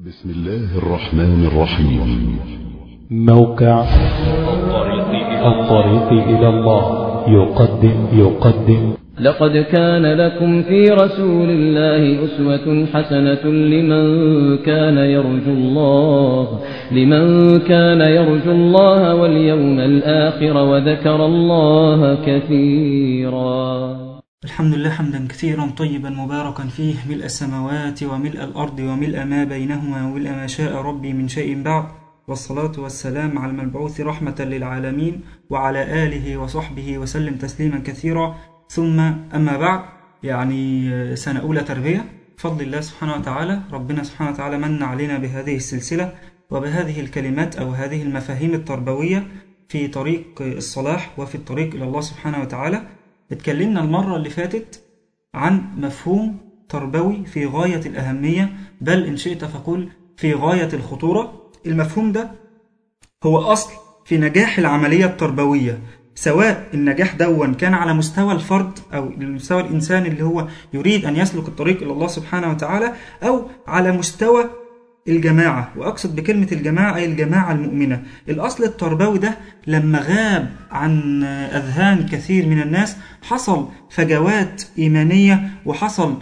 بسم الله الرحمن الرحيم موقع الطريق إلى الله يقدم يقدم لقد كان لكم في رسول الله أسوة حسنة لمن كان يرجو الله لمن كان يرجو الله واليوم الآخر وذكر الله كثيرا الحمد لله حمدا كثيرا طيبا مباركا فيه ملء السماوات وملء الأرض وملء ما بينهما وملء ما شاء ربي من شيء بعد والصلاة والسلام على المبعوث رحمة للعالمين وعلى آله وصحبه وسلم تسليما كثيرا ثم أما بعد يعني سنة أولى تربية بفضل الله سبحانه وتعالى ربنا سبحانه وتعالى من علينا بهذه السلسلة وبهذه الكلمات أو هذه المفاهيم التربوية في طريق الصلاح وفي الطريق إلى الله سبحانه وتعالى اتكلمنا المرة اللي فاتت عن مفهوم تربوي في غاية الأهمية بل إن شئت فقل في غاية الخطورة المفهوم ده هو أصل في نجاح العملية التربوية سواء النجاح دون كان على مستوى الفرد أو مستوى الإنسان اللي هو يريد أن يسلك الطريق إلى الله سبحانه وتعالى أو على مستوى الجماعة وأقصد بكلمة الجماعة أي الجماعة المؤمنة الأصل التربوي ده لما غاب عن أذهان كثير من الناس حصل فجوات إيمانية وحصل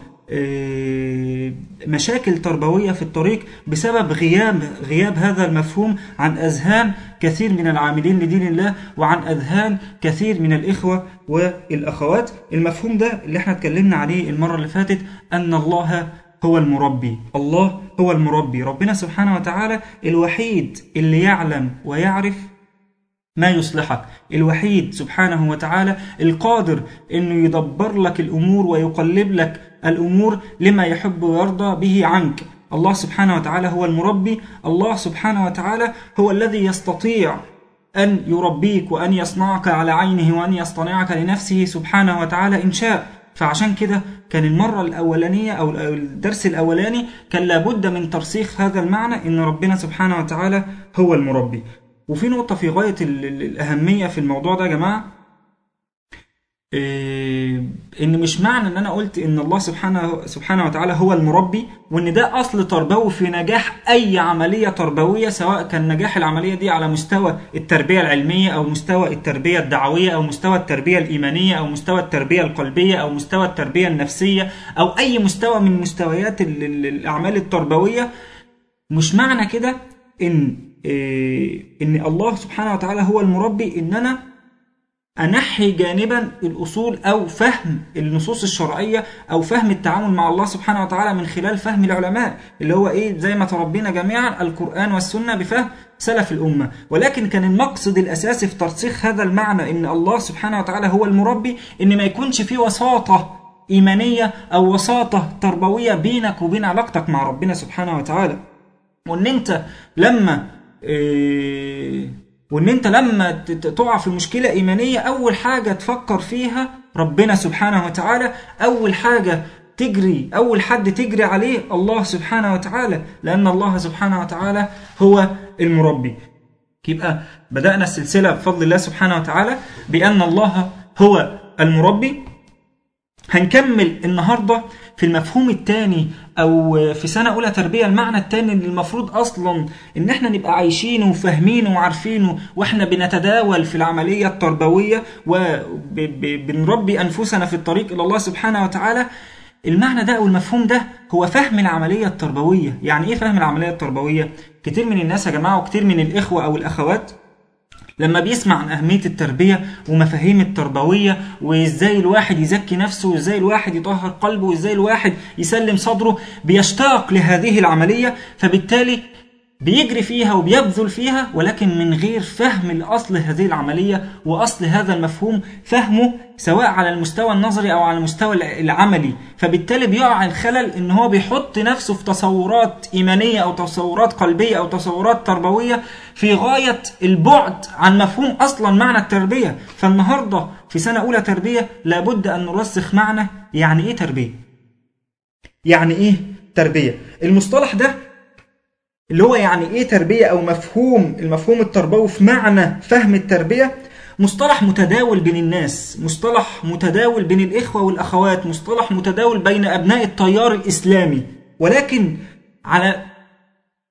مشاكل تربوية في الطريق بسبب غياب غياب هذا المفهوم عن أذهان كثير من العاملين لدين الله وعن أذهان كثير من الإخوة والأخوات المفهوم ده اللي احنا اتكلمنا عليه المرة اللي فاتت أن الله هو المربي الله هو المربي ربنا سبحانه وتعالى الوحيد اللي يعلم ويعرف ما يصلحك الوحيد سبحانه وتعالى القادر انه يدبر لك الامور ويقلب لك الامور لما يحب ويرضى به عنك الله سبحانه وتعالى هو المربي الله سبحانه وتعالى هو الذي يستطيع ان يربيك وان يصنعك على عينه وان يصطنعك لنفسه سبحانه وتعالى ان شاء فعشان كده كان المرة الأولانية أو الدرس الأولاني كان لابد من ترسيخ هذا المعنى إن ربنا سبحانه وتعالى هو المربي وفي نقطة في غاية الأهمية في الموضوع ده يا جماعة إيه ان مش معنى ان انا قلت ان الله سبحانه سبحانه وتعالى هو المربي وان ده اصل تربوي في نجاح اي عمليه تربويه سواء كان نجاح العمليه دي على مستوى التربيه العلميه او مستوى التربيه الدعويه او مستوى التربيه الايمانيه او مستوى التربيه القلبيه او مستوى التربيه النفسيه او اي مستوى من مستويات الاعمال التربويه مش معنى كده ان إيه ان الله سبحانه وتعالى هو المربي ان انا أنحي جانبا الأصول أو فهم النصوص الشرعية أو فهم التعامل مع الله سبحانه وتعالى من خلال فهم العلماء اللي هو إيه زي ما تربينا جميعا القرآن والسنة بفهم سلف الأمة ولكن كان المقصد الأساسي في ترسيخ هذا المعنى إن الله سبحانه وتعالى هو المربي إن ما يكونش في وساطة إيمانية أو وساطة تربوية بينك وبين علاقتك مع ربنا سبحانه وتعالى وإن أنت لما إيه وان انت لما تقع في مشكلة ايمانية اول حاجة تفكر فيها ربنا سبحانه وتعالى اول حاجة تجري اول حد تجري عليه الله سبحانه وتعالى لان الله سبحانه وتعالى هو المربي يبقى بدأنا السلسلة بفضل الله سبحانه وتعالى بأن الله هو المربي هنكمل النهارده في المفهوم الثاني او في سنه اولى تربيه المعنى الثاني اللي المفروض اصلا ان احنا نبقى عايشينه وفاهمينه وعارفينه واحنا بنتداول في العمليه التربويه وبنربي انفسنا في الطريق الى الله سبحانه وتعالى المعنى ده او المفهوم ده هو فهم العمليه التربويه يعني ايه فهم العمليه التربويه كتير من الناس يا جماعه وكتير من الاخوه او الاخوات لما بيسمع عن أهمية التربية ومفاهيم التربوية وإزاي الواحد يزكي نفسه وإزاي الواحد يطهر قلبه وإزاي الواحد يسلم صدره بيشتاق لهذه العملية فبالتالي بيجري فيها وبيبذل فيها ولكن من غير فهم لأصل هذه العملية وأصل هذا المفهوم فهمه سواء على المستوى النظري أو على المستوى العملي فبالتالي بيقع الخلل إن هو بيحط نفسه في تصورات إيمانية أو تصورات قلبية أو تصورات تربوية في غاية البعد عن مفهوم أصلا معنى التربية فالنهاردة في سنة أولى تربية لابد أن نرسخ معنى يعني إيه تربية يعني إيه تربية المصطلح ده اللي هو يعني ايه تربيه او مفهوم المفهوم التربوي في معنى فهم التربيه مصطلح متداول بين الناس مصطلح متداول بين الاخوه والاخوات مصطلح متداول بين ابناء التيار الاسلامي ولكن على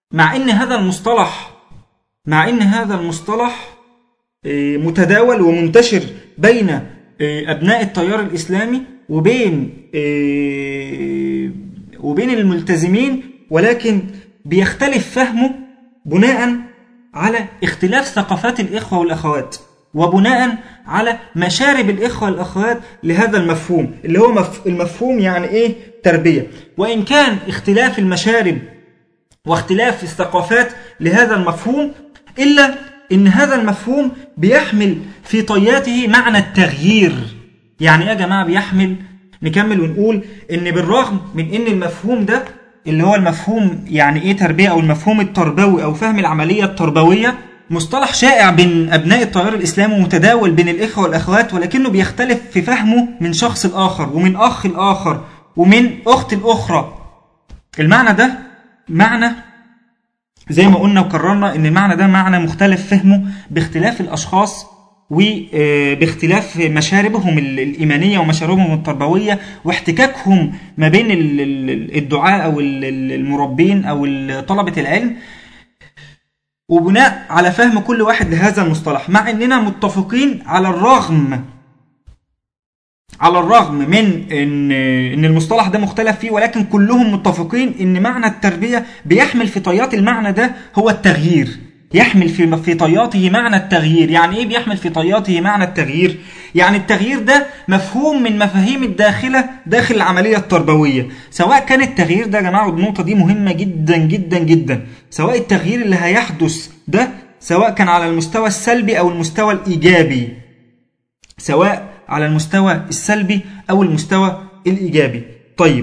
مع ان هذا المصطلح مع ان هذا المصطلح آه، متداول ومنتشر بين آه، ابناء التيار الاسلامي وبين آه، وبين الملتزمين ولكن بيختلف فهمه بناء على اختلاف ثقافات الاخوه والاخوات وبناء على مشارب الاخوه والاخوات لهذا المفهوم اللي هو مف- المفهوم يعني ايه تربيه وان كان اختلاف المشارب واختلاف الثقافات لهذا المفهوم إلا إن هذا المفهوم بيحمل في طياته معنى التغيير يعني إيه يا جماعة بيحمل نكمل ونقول إن بالرغم من إن المفهوم ده اللي هو المفهوم يعني إيه تربية أو المفهوم التربوي أو فهم العملية التربوية مصطلح شائع بين أبناء التيار الإسلامي ومتداول بين الإخوة والأخوات ولكنه بيختلف في فهمه من شخص الآخر ومن أخ الآخر ومن أخت الأخرى المعنى ده معنى زي ما قلنا وكررنا ان المعنى ده معنى مختلف فهمه باختلاف الاشخاص وباختلاف مشاربهم ال- الايمانيه ومشاربهم التربويه واحتكاكهم ما بين ال- ال- الدعاء او ال- ال- المربين او ال- طلبه العلم وبناء على فهم كل واحد لهذا المصطلح مع اننا متفقين على الرغم على الرغم من ان ان المصطلح ده مختلف فيه ولكن كلهم متفقين ان معنى التربيه بيحمل في طيات المعنى ده هو التغيير يحمل في في طياته معنى التغيير يعني ايه بيحمل في طياته معنى التغيير يعني التغيير ده مفهوم من مفاهيم الداخله داخل العمليه التربويه سواء كان التغيير ده يا جماعه والنقطه دي مهمه جدا جدا جدا سواء التغيير اللي هيحدث ده سواء كان على المستوى السلبي او المستوى الايجابي سواء على المستوى السلبي او المستوى الايجابي طيب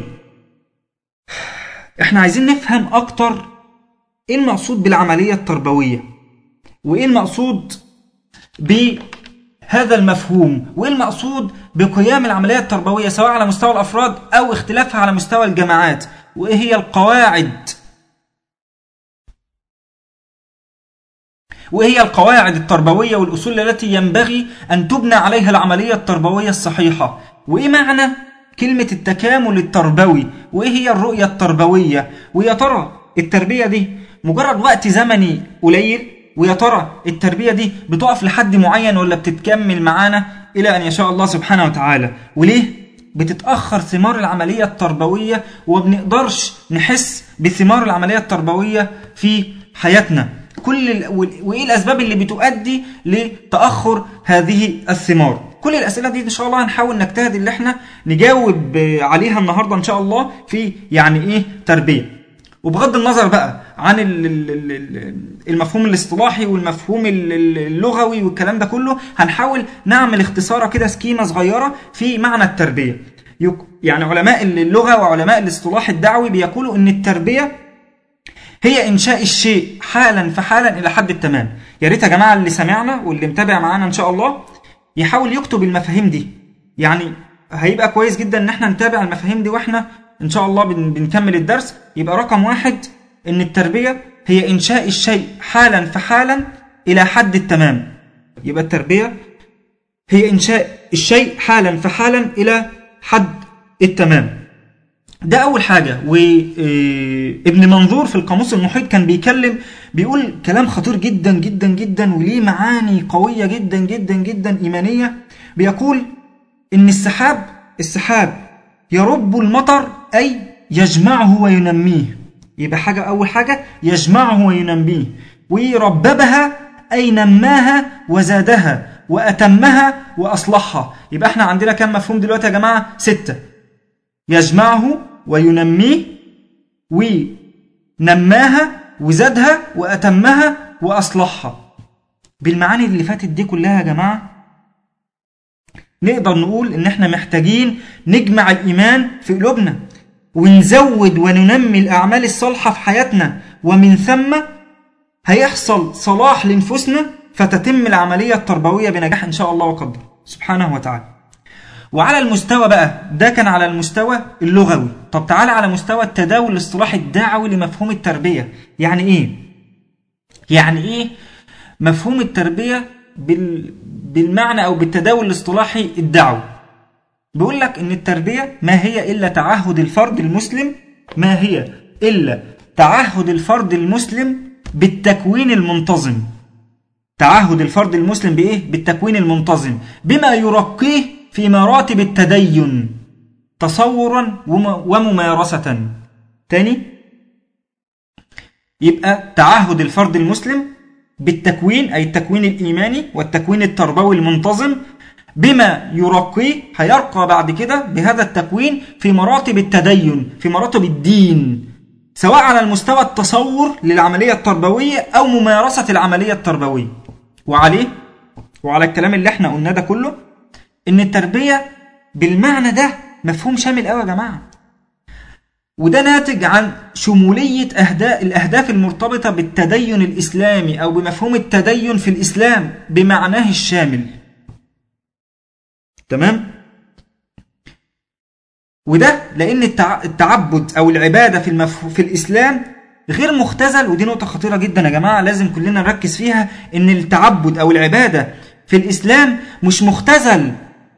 احنا عايزين نفهم اكتر ايه المقصود بالعمليه التربويه وايه المقصود بهذا المفهوم وايه المقصود بقيام العمليه التربويه سواء على مستوى الافراد او اختلافها على مستوى الجماعات وايه هي القواعد وإيه هي القواعد التربوية والأصول التي ينبغي أن تبنى عليها العملية التربوية الصحيحة وإيه معنى كلمة التكامل التربوي وإيه هي الرؤية التربوية ويا ترى التربية دي مجرد وقت زمني قليل ويا ترى التربية دي بتقف لحد معين ولا بتتكمل معانا إلى أن يشاء الله سبحانه وتعالى وليه بتتأخر ثمار العملية التربوية وبنقدرش نحس بثمار العملية التربوية في حياتنا كل ال... وايه الاسباب اللي بتؤدي لتاخر هذه الثمار كل الاسئله دي ان شاء الله هنحاول نجتهد اللي احنا نجاوب عليها النهارده ان شاء الله في يعني ايه تربيه وبغض النظر بقى عن ال- ال- ال- ال- المفهوم الاصطلاحي والمفهوم ال- ال- اللغوي والكلام ده كله هنحاول نعمل اختصارة كده سكيمة صغيرة في معنى التربية يك- يعني علماء اللغة وعلماء الاصطلاح الدعوي بيقولوا ان التربية هي انشاء الشيء حالا فحالا الى حد التمام يا ريت يا جماعه اللي سمعنا واللي متابع معانا ان شاء الله يحاول يكتب المفاهيم دي يعني هيبقى كويس جدا ان احنا نتابع المفاهيم دي واحنا ان شاء الله بن بنكمل الدرس يبقى رقم واحد ان التربيه هي انشاء الشيء حالا فحالا الى حد التمام يبقى التربيه هي انشاء الشيء حالا فحالا الى حد التمام ده اول حاجه وابن منظور في القاموس المحيط كان بيكلم بيقول كلام خطير جدا جدا جدا وليه معاني قويه جدا جدا جدا ايمانيه بيقول ان السحاب السحاب يرب المطر اي يجمعه وينميه يبقى حاجه اول حاجه يجمعه وينميه ويرببها اي نماها وزادها واتمها واصلحها يبقى احنا عندنا كم مفهوم دلوقتي يا جماعه سته يجمعه وينميه ونماها وزادها وأتمها وأصلحها بالمعاني اللي فاتت دي كلها يا جماعة نقدر نقول إن إحنا محتاجين نجمع الإيمان في قلوبنا ونزود وننمي الأعمال الصالحة في حياتنا ومن ثم هيحصل صلاح لنفوسنا فتتم العملية التربوية بنجاح إن شاء الله وقدر سبحانه وتعالى وعلى المستوى بقى ده كان على المستوى اللغوي طب تعالى على مستوى التداول الاصطلاحي الدعوي لمفهوم التربية يعني ايه يعني ايه مفهوم التربية بال... بالمعنى او بالتداول الاصطلاحي الدعوي بيقول لك ان التربية ما هي الا تعهد الفرد المسلم ما هي الا تعهد الفرد المسلم بالتكوين المنتظم تعهد الفرد المسلم بايه بالتكوين المنتظم بما يرقيه في مراتب التدين تصورا وم- وممارسة تاني يبقى تعهد الفرد المسلم بالتكوين أي التكوين الإيماني والتكوين التربوي المنتظم بما يرقيه هيرقى بعد كده بهذا التكوين في مراتب التدين في مراتب الدين سواء على المستوى التصور للعملية التربوية أو ممارسة العملية التربوية وعليه وعلى الكلام اللي احنا قلناه ده كله ان التربية بالمعنى ده مفهوم شامل قوي يا جماعة وده ناتج عن شمولية أهداف الأهداف المرتبطة بالتدين الإسلامي أو بمفهوم التدين في الإسلام بمعناه الشامل تمام؟ وده لأن التع- التعبد أو العبادة في المفهوم في الإسلام غير مختزل ودي نقطة خطيرة جدا يا جماعة لازم كلنا نركز فيها إن التعبد أو العبادة في الإسلام مش مختزل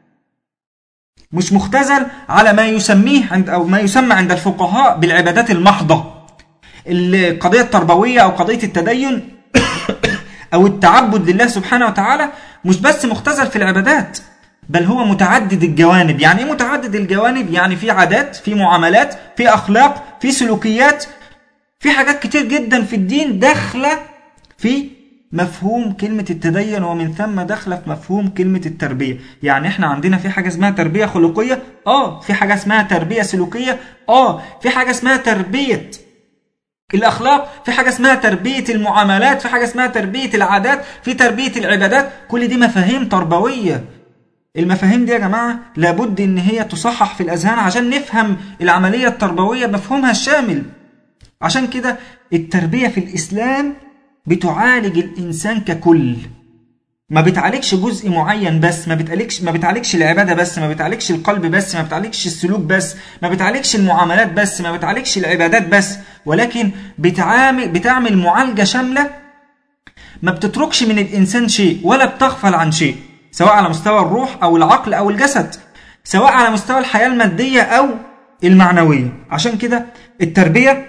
مش مختزل على ما يسميه عند او ما يسمى عند الفقهاء بالعبادات المحضه القضيه التربويه او قضيه التدين او التعبد لله سبحانه وتعالى مش بس مختزل في العبادات بل هو متعدد الجوانب يعني ايه متعدد الجوانب يعني في عادات في معاملات في اخلاق في سلوكيات في حاجات كتير جدا في الدين داخله في مفهوم كلمة التدين ومن ثم داخله في مفهوم كلمة التربية يعني احنا عندنا في حاجة اسمها تربية خلقية اه في حاجة اسمها تربية سلوكية اه في حاجة اسمها تربية الأخلاق في حاجة اسمها تربية المعاملات في حاجة اسمها تربية العادات في تربية العبادات كل دي مفاهيم تربوية المفاهيم دي يا جماعة لابد ان هي تصحح في الأذهان عشان نفهم العملية التربوية بمفهومها الشامل عشان كده التربية في الإسلام بتعالج الإنسان ككل ما بتعالجش جزء معين بس ما بتعالجش ما بتعالجش العباده بس ما بتعالجش القلب بس ما بتعالجش السلوك بس ما بتعالجش المعاملات بس ما بتعالجش العبادات بس ولكن بتعامل بتعمل معالجه شامله ما بتتركش من الانسان شيء ولا بتغفل عن شيء سواء على مستوى الروح او العقل او الجسد سواء على مستوى الحياه الماديه او المعنويه عشان كده التربيه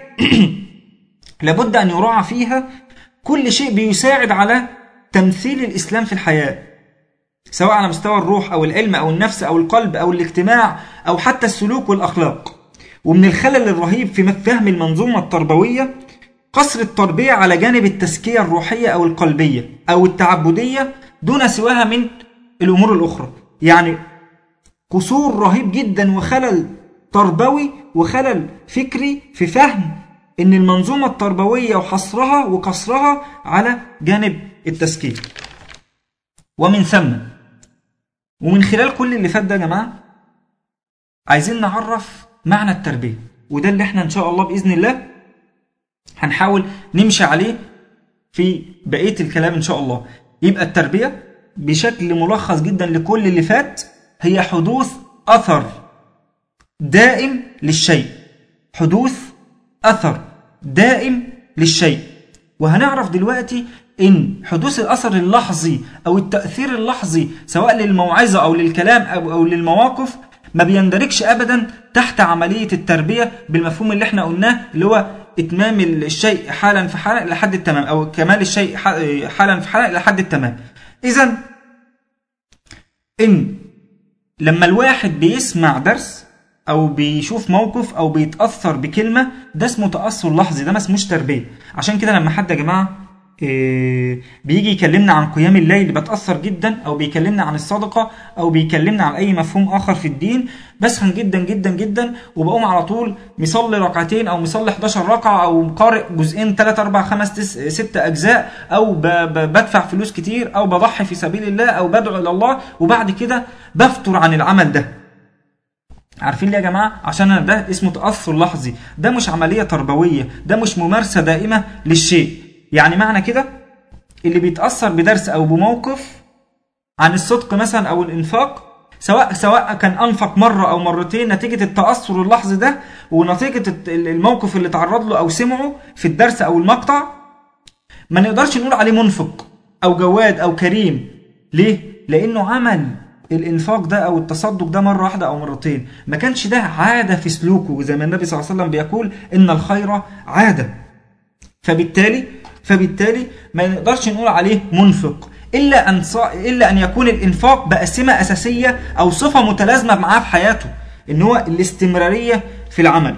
لابد ان يراعى فيها كل شيء بيساعد على تمثيل الإسلام في الحياة سواء على مستوى الروح أو العلم أو النفس أو القلب أو الاجتماع أو حتى السلوك والأخلاق ومن الخلل الرهيب في فهم المنظومة التربوية قصر التربية على جانب التزكية الروحية أو القلبية أو التعبدية دون سواها من الأمور الأخرى يعني قصور رهيب جدا وخلل تربوي وخلل فكري في فهم ان المنظومه التربويه وحصرها وقصرها على جانب التزكيه ومن ثم ومن خلال كل اللي فات ده يا جماعه عايزين نعرف معنى التربيه وده اللي احنا ان شاء الله باذن الله هنحاول نمشي عليه في بقيه الكلام ان شاء الله يبقى التربيه بشكل ملخص جدا لكل اللي فات هي حدوث اثر دائم للشيء حدوث اثر دائم للشيء وهنعرف دلوقتي ان حدوث الاثر اللحظي او التاثير اللحظي سواء للموعظه او للكلام او او للمواقف ما بيندرجش ابدا تحت عمليه التربيه بالمفهوم اللي احنا قلناه اللي هو اتمام الشيء حالا في حالا لحد التمام او كمال الشيء حالا في حالا لحد التمام اذا ان لما الواحد بيسمع درس او بيشوف موقف او بيتاثر بكلمه ده اسمه تاثر لحظي ده ما اسموش تربيه عشان كده لما حد يا جماعه إيه بيجي يكلمنا عن قيام الليل بتاثر جدا او بيكلمنا عن الصدقه او بيكلمنا عن اي مفهوم اخر في الدين بسخن جدا جدا جدا وبقوم على طول مصلي ركعتين او مصلي 11 ركعه او قارئ جزئين 3 4 5 6 اجزاء او ب ب بدفع فلوس كتير او بضحي في سبيل الله او بدعو الى الله وبعد كده بفتر عن العمل ده عارفين ليه يا جماعه عشان ده اسمه تاثر لحظي ده مش عمليه تربويه ده مش ممارسه دائمه للشيء يعني معنى كده اللي بيتاثر بدرس او بموقف عن الصدق مثلا او الانفاق سواء سواء كان انفق مره او مرتين نتيجه التاثر اللحظي ده ونتيجه الموقف اللي تعرض له او سمعه في الدرس او المقطع ما نقدرش نقول عليه منفق او جواد او كريم ليه لانه عمل الانفاق ده او التصدق ده مره واحده او مرتين ما كانش ده عاده في سلوكه زي ما النبي صلى الله عليه وسلم بيقول ان الخير عاده فبالتالي فبالتالي ما نقدرش نقول عليه منفق الا ان ص... الا ان يكون الانفاق بقى سمه اساسيه او صفه متلازمه معاه في حياته ان هو الاستمراريه في العمل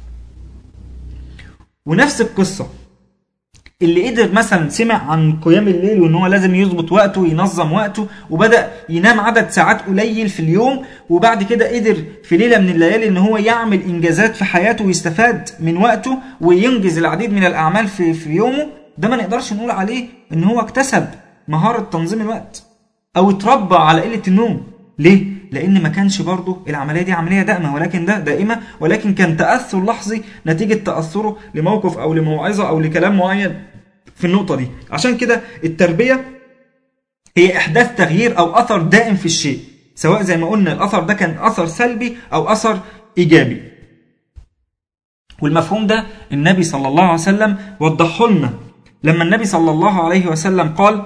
ونفس القصه اللي قدر مثلا سمع عن قيام الليل وان هو لازم يظبط وقته وينظم وقته وبدا ينام عدد ساعات قليل في اليوم وبعد كده قدر في ليله من الليالي ان هو يعمل انجازات في حياته ويستفاد من وقته وينجز العديد من الاعمال في في يومه ده ما نقدرش نقول عليه ان هو اكتسب مهاره تنظيم الوقت او اتربى على قله النوم ليه لان ما كانش برضه العمليه دي عمليه دائمه ولكن ده دائمه ولكن كان تاثر لحظي نتيجه تاثره لموقف او لموعظه او لكلام معين في النقطه دي عشان كده التربيه هي احداث تغيير او اثر دائم في الشيء سواء زي ما قلنا الاثر ده كان اثر سلبي او اثر ايجابي والمفهوم ده النبي صلى الله عليه وسلم وضحه لنا لما النبي صلى الله عليه وسلم قال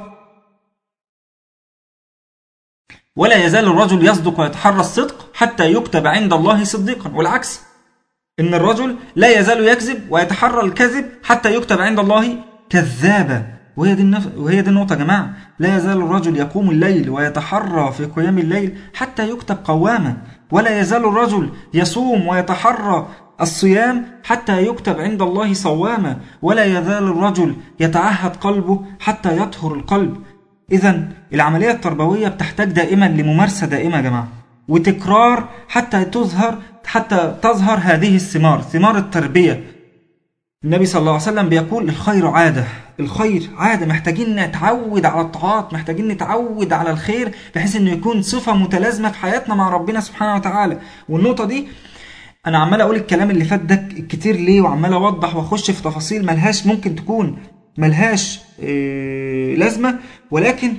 ولا يزال الرجل يصدق ويتحرى الصدق حتى يكتب عند الله صديقا والعكس ان الرجل لا يزال يكذب ويتحرى الكذب حتى يكتب عند الله كذابا وهي دي النف... وهي دي النقطه يا جماعه لا يزال الرجل يقوم الليل ويتحرى في قيام الليل حتى يكتب قواما ولا يزال الرجل يصوم ويتحرى الصيام حتى يكتب عند الله صواما ولا يزال الرجل يتعهد قلبه حتى يطهر القلب اذا العمليه التربويه بتحتاج دائما لممارسه دائمه يا جماعه وتكرار حتى تظهر حتى تظهر هذه الثمار ثمار التربيه النبي صلى الله عليه وسلم بيقول الخير عاده الخير عاده محتاجين نتعود على الطاعات محتاجين نتعود على الخير بحيث انه يكون صفه متلازمه في حياتنا مع ربنا سبحانه وتعالى والنقطه دي انا عمال اقول الكلام اللي فات ده كتير ليه وعمال اوضح واخش في تفاصيل ملهاش ممكن تكون ملهاش إيه لازمه ولكن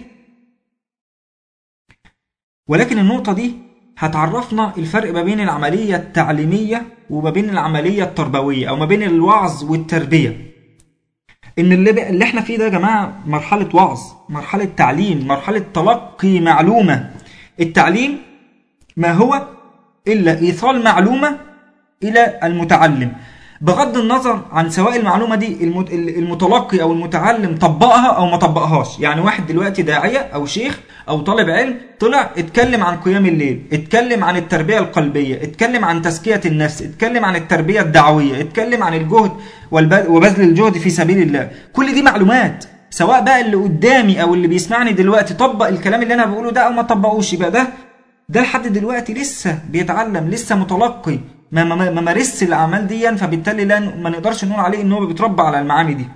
ولكن النقطه دي هتعرفنا الفرق ما بين العمليه التعليميه وما بين العمليه التربويه او ما بين الوعظ والتربيه ان اللي, اللي احنا فيه ده يا جماعه مرحله وعظ مرحله تعليم مرحله تلقي معلومه التعليم ما هو الا ايصال معلومه الى المتعلم بغض النظر عن سواء المعلومه دي المتلقي او المتعلم طبقها او ما طبقهاش يعني واحد دلوقتي داعيه او شيخ او طالب علم طلع اتكلم عن قيام الليل اتكلم عن التربيه القلبيه اتكلم عن تزكيه النفس اتكلم عن التربيه الدعويه اتكلم عن الجهد وبذل الجهد في سبيل الله كل دي معلومات سواء بقى اللي قدامي او اللي بيسمعني دلوقتي طبق الكلام اللي انا بقوله ده او ما طبقوش يبقى ده ده لحد دلوقتي لسه بيتعلم لسه متلقي ما ما ما مارسش الاعمال دي فبالتالي لا ما نقدرش نقول عليه ان هو بيتربى على المعاني دي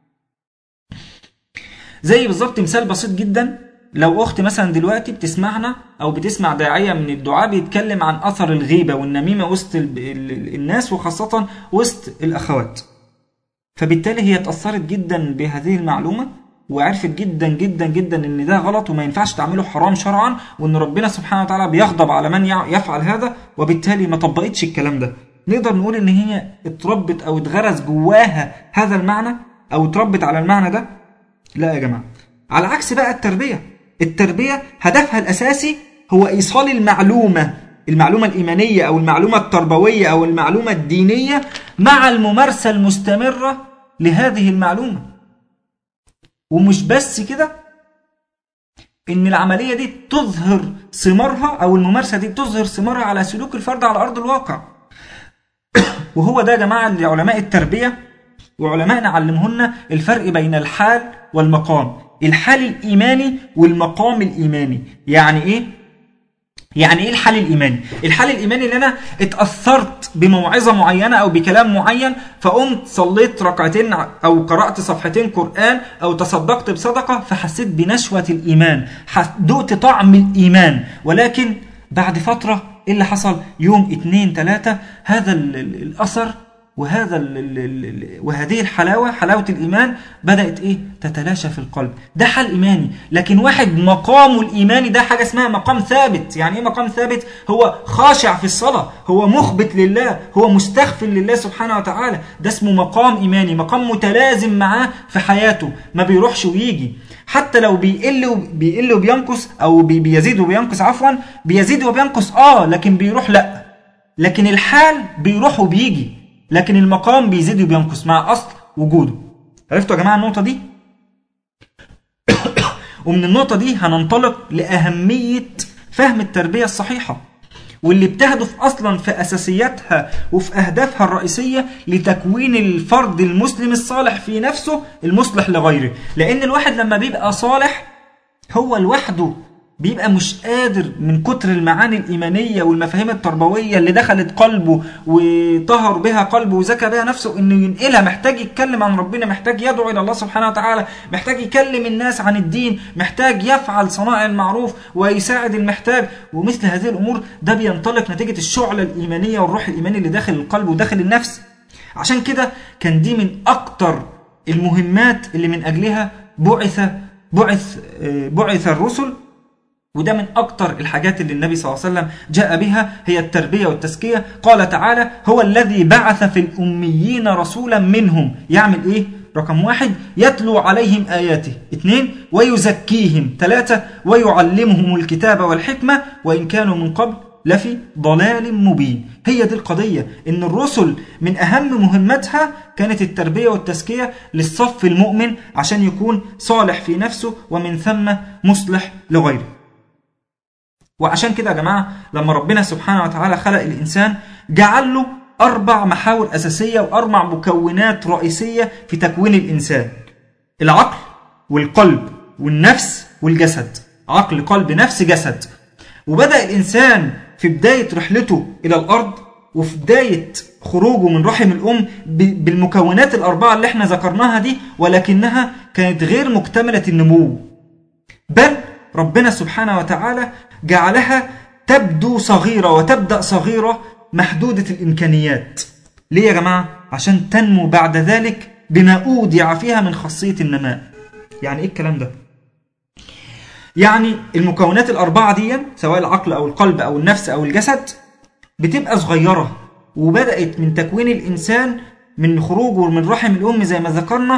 زي بالظبط مثال بسيط جدا لو اخت مثلا دلوقتي بتسمعنا او بتسمع داعيه من الدعاء بيتكلم عن اثر الغيبه والنميمه وسط الناس وخاصه وسط الاخوات فبالتالي هي اتاثرت جدا بهذه المعلومه وعرفت جدا جدا جدا ان ده غلط وما ينفعش تعمله حرام شرعا وان ربنا سبحانه وتعالى بيغضب على من يفعل هذا وبالتالي ما طبقتش الكلام ده نقدر نقول ان هي اتربت او اتغرس جواها هذا المعنى او اتربت على المعنى ده لا يا جماعه على عكس بقى التربيه التربيه هدفها الاساسي هو ايصال المعلومه المعلومه الايمانيه او المعلومه التربويه او المعلومه الدينيه مع الممارسه المستمره لهذه المعلومه ومش بس كده ان العمليه دي تظهر ثمارها او الممارسه دي تظهر ثمارها على سلوك الفرد على ارض الواقع وهو ده يا جماعه اللي علماء التربيه وعلمائنا علمهن الفرق بين الحال والمقام الحال الايماني والمقام الايماني يعني ايه يعني ايه الحال الايماني الحال الايماني اللي انا اتاثرت بموعظه معينه او بكلام معين فقمت صليت ركعتين او قرات صفحتين قران او تصدقت بصدقه فحسيت بنشوه الايمان دقت طعم الايمان ولكن بعد فتره ايه اللي حصل يوم اتنين تلاته هذا الاثر وهذا ال ال ال وهذه الحلاوة حلاوة الإيمان بدأت إيه تتلاشى في القلب ده حال إيماني لكن واحد مقامه الإيماني ده حاجة اسمها مقام ثابت يعني إيه مقام ثابت هو خاشع في الصلاة هو مخبت لله هو مستغفر لله سبحانه وتعالى ده اسمه مقام إيماني مقام متلازم معاه في حياته ما بيروحش ويجي حتى لو بيقل وب- بيقل وبينقص أو بي- بيزيد وبينقص عفوا بيزيد وبينقص آه لكن بيروح لأ لكن الحال بيروح وبيجي لكن المقام بيزيد وبينقص مع اصل وجوده عرفتوا يا جماعه النقطه دي ومن النقطه دي هننطلق لاهميه فهم التربيه الصحيحه واللي بتهدف اصلا في اساسياتها وفي اهدافها الرئيسيه لتكوين الفرد المسلم الصالح في نفسه المصلح لغيره لان الواحد لما بيبقى صالح هو لوحده بيبقى مش قادر من كتر المعاني الإيمانية والمفاهيم التربوية اللي دخلت قلبه وطهر بها قلبه وزكى بها نفسه إنه ينقلها محتاج يتكلم عن ربنا محتاج يدعو إلى الله سبحانه وتعالى محتاج يكلم الناس عن الدين محتاج يفعل صنائع المعروف ويساعد المحتاج ومثل هذه الأمور ده بينطلق نتيجة الشعلة الإيمانية والروح الإيماني اللي داخل القلب وداخل النفس عشان كده كان دي من أكتر المهمات اللي من أجلها بعث بعث آه، بعث الرسل وده من أكتر الحاجات اللي النبي صلى الله عليه وسلم جاء بها هي التربية والتزكية قال تعالى هو الذي بعث في الأميين رسولا منهم يعمل إيه؟ رقم واحد يتلو عليهم آياته اثنين ويزكيهم ثلاثة ويعلمهم الكتاب والحكمة وإن كانوا من قبل لفي ضلال مبين هي دي القضية إن الرسل من أهم مهمتها كانت التربية والتزكية للصف المؤمن عشان يكون صالح في نفسه ومن ثم مصلح لغيره وعشان كده يا جماعة لما ربنا سبحانه وتعالى خلق الإنسان جعل له أربع محاور أساسية وأربع مكونات رئيسية في تكوين الإنسان العقل والقلب والنفس والجسد عقل قلب نفس جسد وبدأ الإنسان في بداية رحلته إلى الأرض وفي بداية خروجه من رحم الأم ب- بالمكونات الأربعة اللي احنا ذكرناها دي ولكنها كانت غير مكتملة النمو بل ربنا سبحانه وتعالى جعلها تبدو صغيرة وتبدأ صغيرة محدودة الإمكانيات ليه يا جماعة؟ عشان تنمو بعد ذلك بما أودع فيها من خاصية النماء يعني إيه الكلام ده؟ يعني المكونات الأربعة دي سواء العقل أو القلب أو النفس أو الجسد بتبقى صغيرة وبدأت من تكوين الإنسان من خروجه من رحم الأم زي ما ذكرنا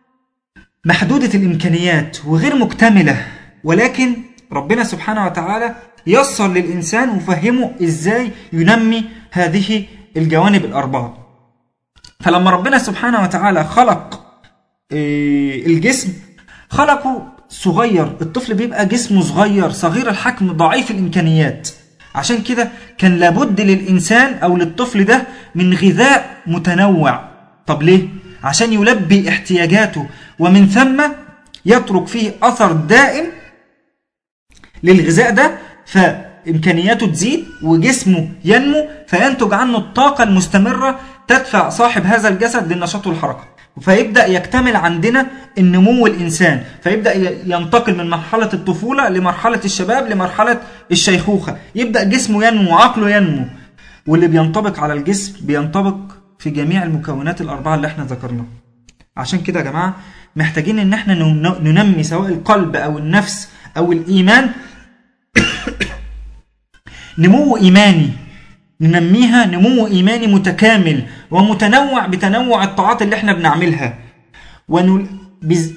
محدودة الإمكانيات وغير مكتملة ولكن ربنا سبحانه وتعالى يسر للإنسان وفهمه إزاي ينمي هذه الجوانب الأربعة فلما ربنا سبحانه وتعالى خلق آه، الجسم خلقه صغير الطفل بيبقى جسمه صغير صغير الحجم ضعيف الإمكانيات عشان كده كان لابد للإنسان أو للطفل ده من غذاء متنوع طب ليه؟ عشان يلبي احتياجاته ومن ثم يترك فيه أثر دائم للغذاء ده فإمكانياته تزيد وجسمه ينمو فينتج عنه الطاقة المستمرة تدفع صاحب هذا الجسد للنشاط والحركة فيبدأ يكتمل عندنا النمو الإنسان فيبدأ ي- ينتقل من مرحلة الطفولة لمرحلة الشباب لمرحلة الشيخوخة يبدأ جسمه ينمو وعقله ينمو واللي بينطبق على الجسم بينطبق في جميع المكونات الأربعة اللي احنا ذكرناها عشان كده يا جماعة محتاجين ان احنا نن- ننمي سواء القلب او النفس او الايمان نمو ايماني ننميها نمو ايماني متكامل ومتنوع بتنوع الطاعات اللي احنا بنعملها ونل... بز...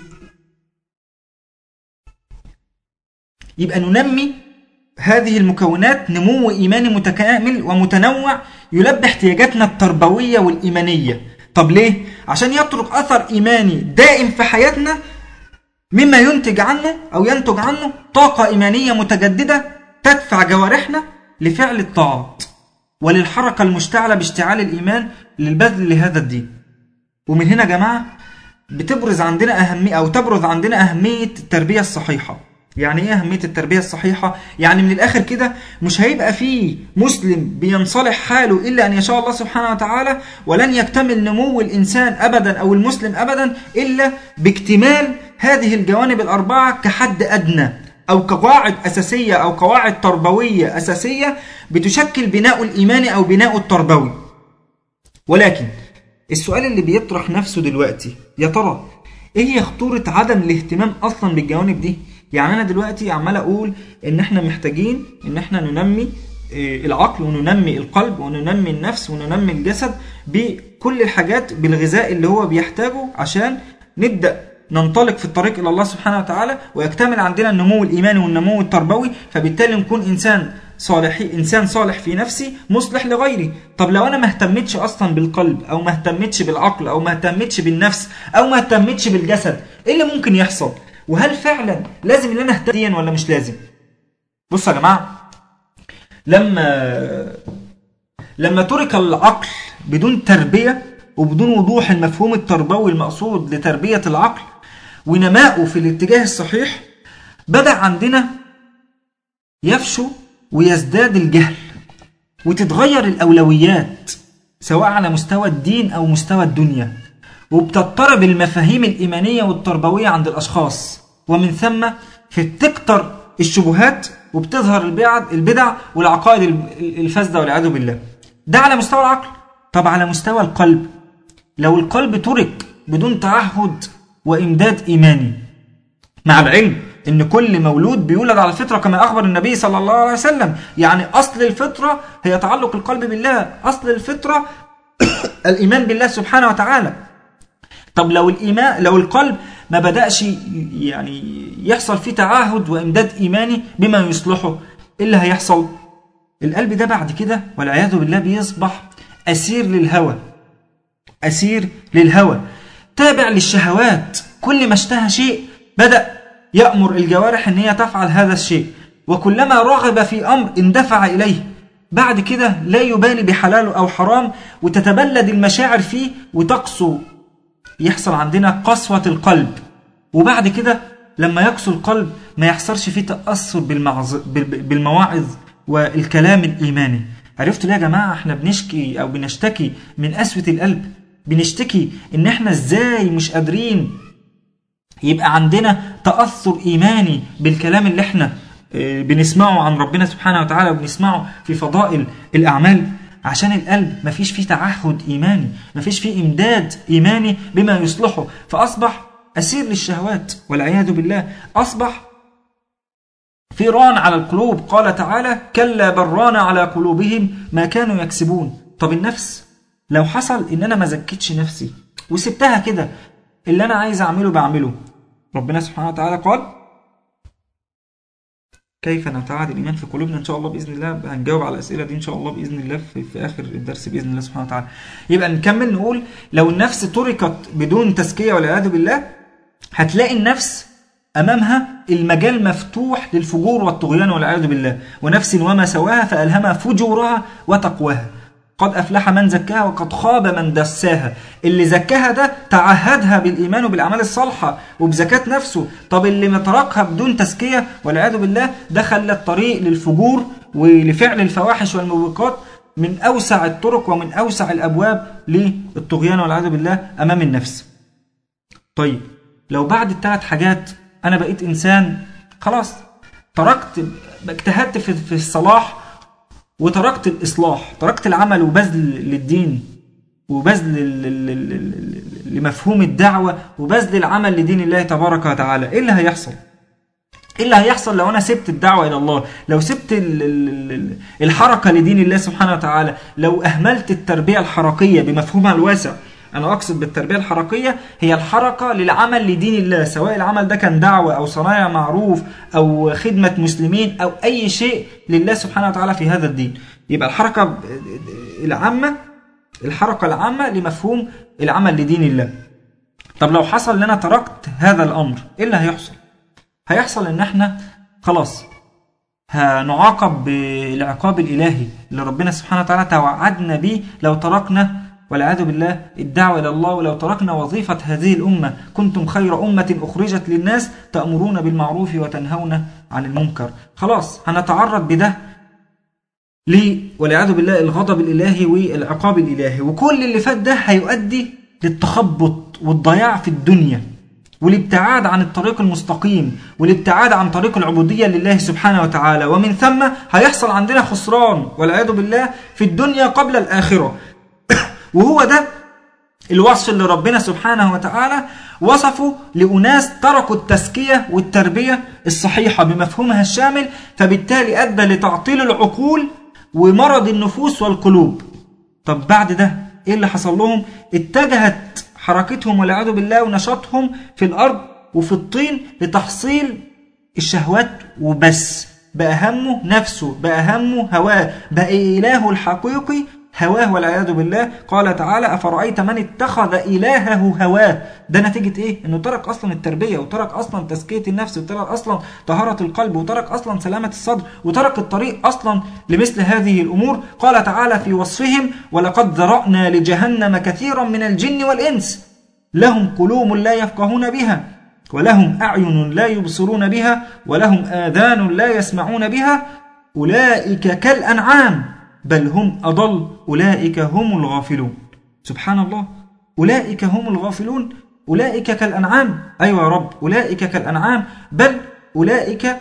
يبقى ننمي هذه المكونات نمو ايماني متكامل ومتنوع يلبي احتياجاتنا التربويه والايمانيه طب ليه عشان يترك اثر ايماني دائم في حياتنا مما ينتج عنه او ينتج عنه طاقه ايمانيه متجدده تدفع جوارحنا لفعل الطاعات وللحركه المشتعله باشتعال الايمان للبذل لهذا الدين ومن هنا يا جماعه بتبرز عندنا اهميه او تبرز عندنا اهميه التربيه الصحيحه يعني ايه اهميه التربيه الصحيحه يعني من الاخر كده مش هيبقى فيه مسلم بينصلح حاله الا ان يشاء الله سبحانه وتعالى ولن يكتمل نمو الانسان ابدا او المسلم ابدا الا باكتمال هذه الجوانب الاربعه كحد ادنى او كقواعد اساسيه او قواعد تربويه اساسيه بتشكل بناء الايماني او بناء التربوي ولكن السؤال اللي بيطرح نفسه دلوقتي يا ترى ايه هي خطورة عدم الاهتمام اصلا بالجوانب دي يعني انا دلوقتي عمال اقول ان احنا محتاجين ان احنا ننمي آه، العقل وننمي القلب وننمي النفس وننمي الجسد بكل الحاجات بالغذاء اللي هو بيحتاجه عشان نبدأ ننطلق في الطريق الى الله سبحانه وتعالى ويكتمل عندنا النمو الايماني والنمو التربوي فبالتالي نكون انسان صالحي انسان صالح في نفسي مصلح لغيري طب لو انا ما اهتمتش اصلا بالقلب او ما اهتمتش بالعقل او ما اهتمتش بالنفس او ما اهتمتش بالجسد ايه اللي ممكن يحصل وهل فعلا لازم ان انا اهتم دياً ولا مش لازم بصوا يا جماعه لما لما ترك العقل بدون تربيه وبدون وضوح المفهوم التربوي المقصود لتربيه العقل ونمائه في الاتجاه الصحيح بدا عندنا يفشو ويزداد الجهل وتتغير الأولويات سواء على مستوى الدين أو مستوى الدنيا وبتضطرب المفاهيم الإيمانية والتربوية عند الأشخاص ومن ثم بتكتر الشبهات وبتظهر البدع البدع والعقائد الفاسدة والعياذ بالله ده على مستوى العقل طب على مستوى القلب لو القلب ترك بدون تعهد وإمداد إيماني مع العلم ان كل مولود بيولد على الفطره كما اخبر النبي صلى الله عليه وسلم يعني اصل الفطره هي تعلق القلب بالله اصل الفطره الايمان بالله سبحانه وتعالى طب لو الايمان لو القلب ما بداش يعني يحصل فيه تعاهد وامداد ايماني بما يصلحه ايه اللي هيحصل القلب ده بعد كده والعياذ بالله بيصبح اسير للهوى اسير للهوى تابع للشهوات كل ما اشتهى شيء بدا يأمر الجوارح ان هي تفعل هذا الشيء وكلما رغب في امر اندفع اليه بعد كده لا يبالي بحلال او حرام وتتبلد المشاعر فيه وتقسو يحصل عندنا قسوة القلب وبعد كده لما يقسو القلب ما يحصلش فيه تأثر بالمعز... بال- بالمواعظ والكلام الإيماني عرفتوا ليه يا جماعة احنا بنشكي أو بنشتكي من قسوة القلب بنشتكي ان احنا ازاي مش قادرين يبقى عندنا تأثر إيماني بالكلام اللي احنا آه، بنسمعه عن ربنا سبحانه وتعالى وبنسمعه في فضائل الأعمال عشان القلب مفيش فيه تعهد إيماني مفيش فيه إمداد إيماني بما يصلحه فأصبح أسير للشهوات والعياذ بالله أصبح في ران على القلوب قال تعالى كلا بران على قلوبهم ما كانوا يكسبون طب النفس لو حصل ان انا ما زكيتش نفسي وسبتها كده اللي انا عايز اعمله بعمله ربنا سبحانه وتعالى قال كيف نتعاد الايمان في قلوبنا ان شاء الله باذن الله هنجاوب على الاسئله دي ان شاء الله باذن الله في, في اخر الدرس باذن الله سبحانه وتعالى يبقى نكمل نقول لو النفس تركت بدون تزكيه والعياذ بالله هتلاقي النفس امامها المجال مفتوح للفجور والطغيان والعياذ بالله ونفس وما سواها فالهمها فجورها وتقواها قد افلح من زكاها وقد خاب من دساها اللي زكاها ده تعهدها بالايمان وبالاعمال الصالحه وبزكاه نفسه طب اللي متركها بدون تزكيه والعياذ بالله ده خلى الطريق للفجور ولفعل الفواحش والموبقات من اوسع الطرق ومن اوسع الابواب للطغيان والعياذ بالله امام النفس طيب لو بعد الثلاث حاجات انا بقيت انسان خلاص تركت اجتهدت في في الصلاح وتركت الاصلاح تركت العمل وبذل للدين وبذل ال- ال- ال- ال- لمفهوم الدعوه وبذل العمل لدين الله تبارك وتعالى ايه اللي هيحصل ايه اللي هيحصل لو انا سبت الدعوه الى الله لو سبت ال- ال- ال- الحركه لدين الله سبحانه وتعالى لو اهملت التربيه الحركيه بمفهومها الواسع انا اقصد بالتربيه الحركيه هي الحركه للعمل لدين الله سواء العمل ده كان دعوه او صنايع معروف او خدمه مسلمين او اي شيء لله سبحانه وتعالى في هذا الدين يبقى الحركه العامه الحركه العامه لمفهوم العمل لدين الله طب لو حصل ان انا تركت هذا الامر ايه اللي هيحصل هيحصل ان احنا خلاص هنعاقب بالعقاب الالهي اللي ربنا سبحانه وتعالى توعدنا به لو تركنا والعياذ بالله الدعوه الى الله ولو تركنا وظيفه هذه الامه كنتم خير امه اخرجت للناس تامرون بالمعروف وتنهون عن المنكر خلاص هنتعرض بده ليه والعياذ بالله الغضب الالهي والعقاب الالهي وكل اللي فات ده هيؤدي للتخبط والضياع في الدنيا والابتعاد عن الطريق المستقيم والابتعاد عن طريق العبوديه لله سبحانه وتعالى ومن ثم هيحصل عندنا خسران والعياذ بالله في الدنيا قبل الاخره وهو ده الوصف اللي ربنا سبحانه وتعالى وصفه لأناس تركوا التزكية والتربية الصحيحة بمفهومها الشامل فبالتالي أدى لتعطيل العقول ومرض النفوس والقلوب طب بعد ده ايه اللي حصل لهم اتجهت حركتهم والعياذ بالله ونشاطهم في الارض وفي الطين لتحصيل الشهوات وبس بقى همه نفسه بقى همه هواه بقى إلهه الحقيقي هواه والعياذ بالله قال تعالى أفرأيت من اتخذ إلهه هواه ده نتيجة إيه؟ إنه ترك أصلا التربية وترك أصلا تزكية النفس وترك أصلا طهارة القلب وترك أصلا سلامة الصدر وترك الطريق أصلا لمثل هذه الأمور قال تعالى في وصفهم ولقد ذرأنا لجهنم كثيرا من الجن والإنس لهم قلوب لا يفقهون بها ولهم أعين لا يبصرون بها ولهم آذان لا يسمعون بها أولئك كالأنعام بل هم أضل أولئك هم الغافلون سبحان الله أولئك هم الغافلون أولئك كالأنعام أيوة يا رب أولئك كالأنعام بل أولئك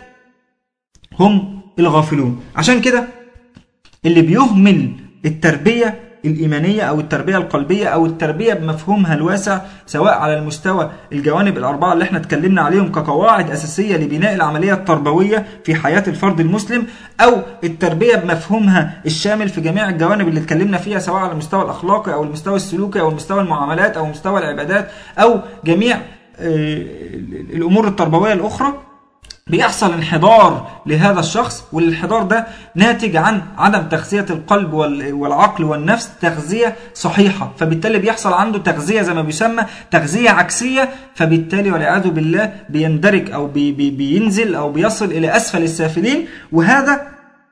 هم الغافلون عشان كده اللي بيهمل التربية الإيمانية أو التربية القلبية أو التربية بمفهومها الواسع سواء على المستوى الجوانب الأربعة اللي احنا اتكلمنا عليهم كقواعد أساسية لبناء العملية التربوية في حياة الفرد المسلم أو التربية بمفهومها الشامل في جميع الجوانب اللي اتكلمنا فيها سواء على المستوى الأخلاقي أو المستوى السلوكي أو المستوى المعاملات أو مستوى العبادات أو جميع آه، الأمور التربوية الأخرى بيحصل انحدار لهذا الشخص والانحدار ده ناتج عن عدم تغذية القلب وال- والعقل والنفس تغذية صحيحة فبالتالي بيحصل عنده تغذية زي ما بيسمى تغذية عكسية فبالتالي والعياذ بالله بيندرك أو بي بي بينزل أو بيصل إلى أسفل السافلين وهذا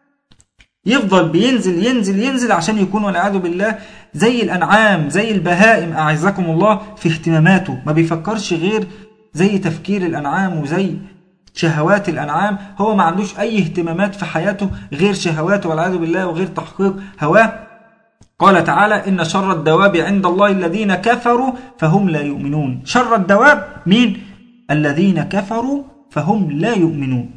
يفضل بينزل ينزل ينزل عشان يكون والعياذ بالله زي الأنعام زي البهائم أعزكم الله في اهتماماته ما بيفكرش غير زي تفكير الأنعام وزي شهوات الأنعام هو ما عندوش أي اهتمامات في حياته غير شهواته والعياذ بالله وغير تحقيق هواه قال تعالى إن شر الدواب عند الله الذين كفروا فهم لا يؤمنون شر الدواب مين؟ الذين كفروا فهم لا يؤمنون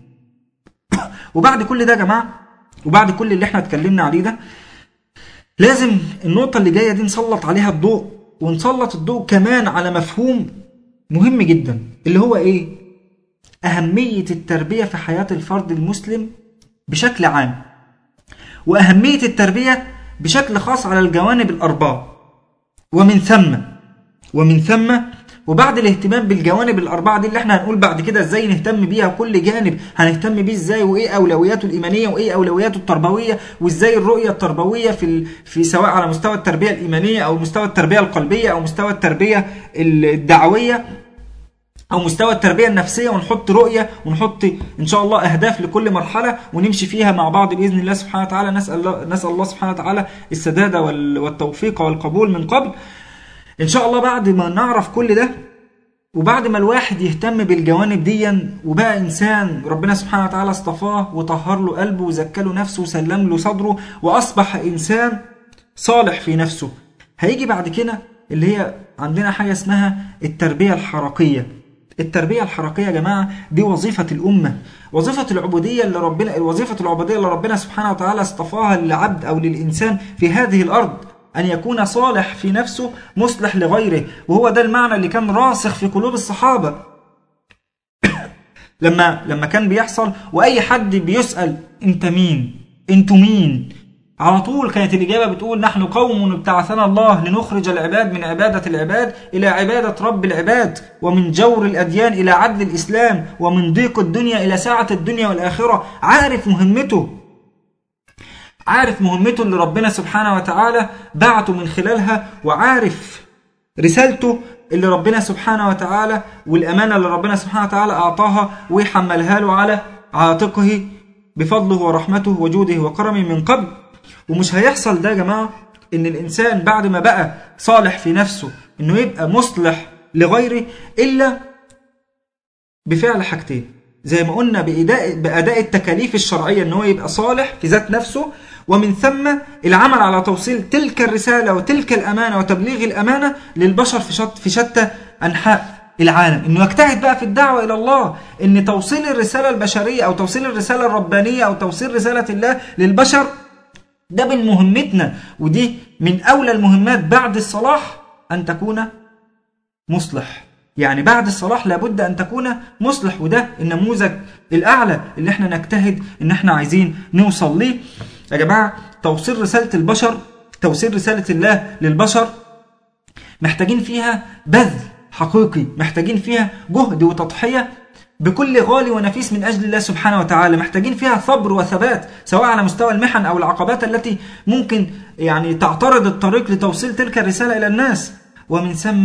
وبعد كل ده يا جماعة وبعد كل اللي احنا اتكلمنا عليه ده لازم النقطة اللي جاية دي نسلط عليها الضوء ونسلط الضوء كمان على مفهوم مهم جدا اللي هو ايه؟ أهمية التربية في حياة الفرد المسلم بشكل عام وأهمية التربية بشكل خاص على الجوانب الأربعة ومن ثم ومن ثم وبعد الاهتمام بالجوانب الأربعة دي اللي احنا هنقول بعد كده ازاي نهتم بيها كل جانب هنهتم بيه ازاي وايه أولوياته الإيمانية وايه أولوياته التربوية وازاي الرؤية التربوية في ال... في سواء على مستوى التربية الإيمانية أو مستوى التربية القلبية أو مستوى التربية الدعوية او مستوى التربيه النفسيه ونحط رؤيه ونحط ان شاء الله اهداف لكل مرحله ونمشي فيها مع بعض باذن الله سبحانه وتعالى نسال الله نسال الله سبحانه وتعالى السداد وال- والتوفيق والقبول من قبل ان شاء الله بعد ما نعرف كل ده وبعد ما الواحد يهتم بالجوانب دي وبقى انسان ربنا سبحانه وتعالى اصطفاه وطهر له قلبه وزكى له نفسه وسلم له صدره واصبح انسان صالح في نفسه هيجي بعد كده اللي هي عندنا حاجه اسمها التربيه الحركيه التربيه الحركيه يا جماعه دي وظيفه الامه وظيفه العبوديه اللي ربنا وظيفه العبوديه اللي ربنا سبحانه وتعالى اصطفاها للعبد او للانسان في هذه الارض أن يكون صالح في نفسه مصلح لغيره وهو ده المعنى اللي كان راسخ في قلوب الصحابة لما لما كان بيحصل وأي حد بيسأل أنت مين؟ أنتوا مين؟ على طول كانت الإجابة بتقول نحن قوم ابتعثنا الله لنخرج العباد من عبادة العباد إلى عبادة رب العباد ومن جور الأديان إلى عدل الإسلام ومن ضيق الدنيا إلى سعة الدنيا والآخرة عارف مهمته عارف مهمته اللي ربنا سبحانه وتعالى بعته من خلالها وعارف رسالته اللي ربنا سبحانه وتعالى والأمانة اللي ربنا سبحانه وتعالى أعطاها ويحملها له على عاتقه بفضله ورحمته وجوده وكرمه من قبل ومش هيحصل ده يا جماعة إن الإنسان بعد ما بقى صالح في نفسه إنه يبقى مصلح لغيره إلا بفعل حاجتين زي ما قلنا بإداء بأداء التكاليف الشرعية إن هو يبقى صالح في ذات نفسه ومن ثم العمل على توصيل تلك الرسالة وتلك الأمانة وتبليغ الأمانة للبشر في شت في شتى أنحاء العالم إنه يجتهد بقى في الدعوة إلى الله إن توصيل الرسالة البشرية أو توصيل الرسالة الربانية أو توصيل رسالة الله للبشر ده من مهمتنا ودي من أولى المهمات بعد الصلاح أن تكون مصلح يعني بعد الصلاح لابد أن تكون مصلح وده النموذج الأعلى اللي احنا نجتهد ان احنا عايزين نوصل ليه يا جماعة توصيل رسالة البشر توصيل رسالة الله للبشر محتاجين فيها بذل حقيقي محتاجين فيها جهد وتضحية بكل غالي ونفيس من أجل الله سبحانه وتعالى محتاجين فيها صبر وثبات سواء على مستوى المحن أو العقبات التي ممكن يعني تعترض الطريق لتوصيل تلك الرسالة إلى الناس ومن ثم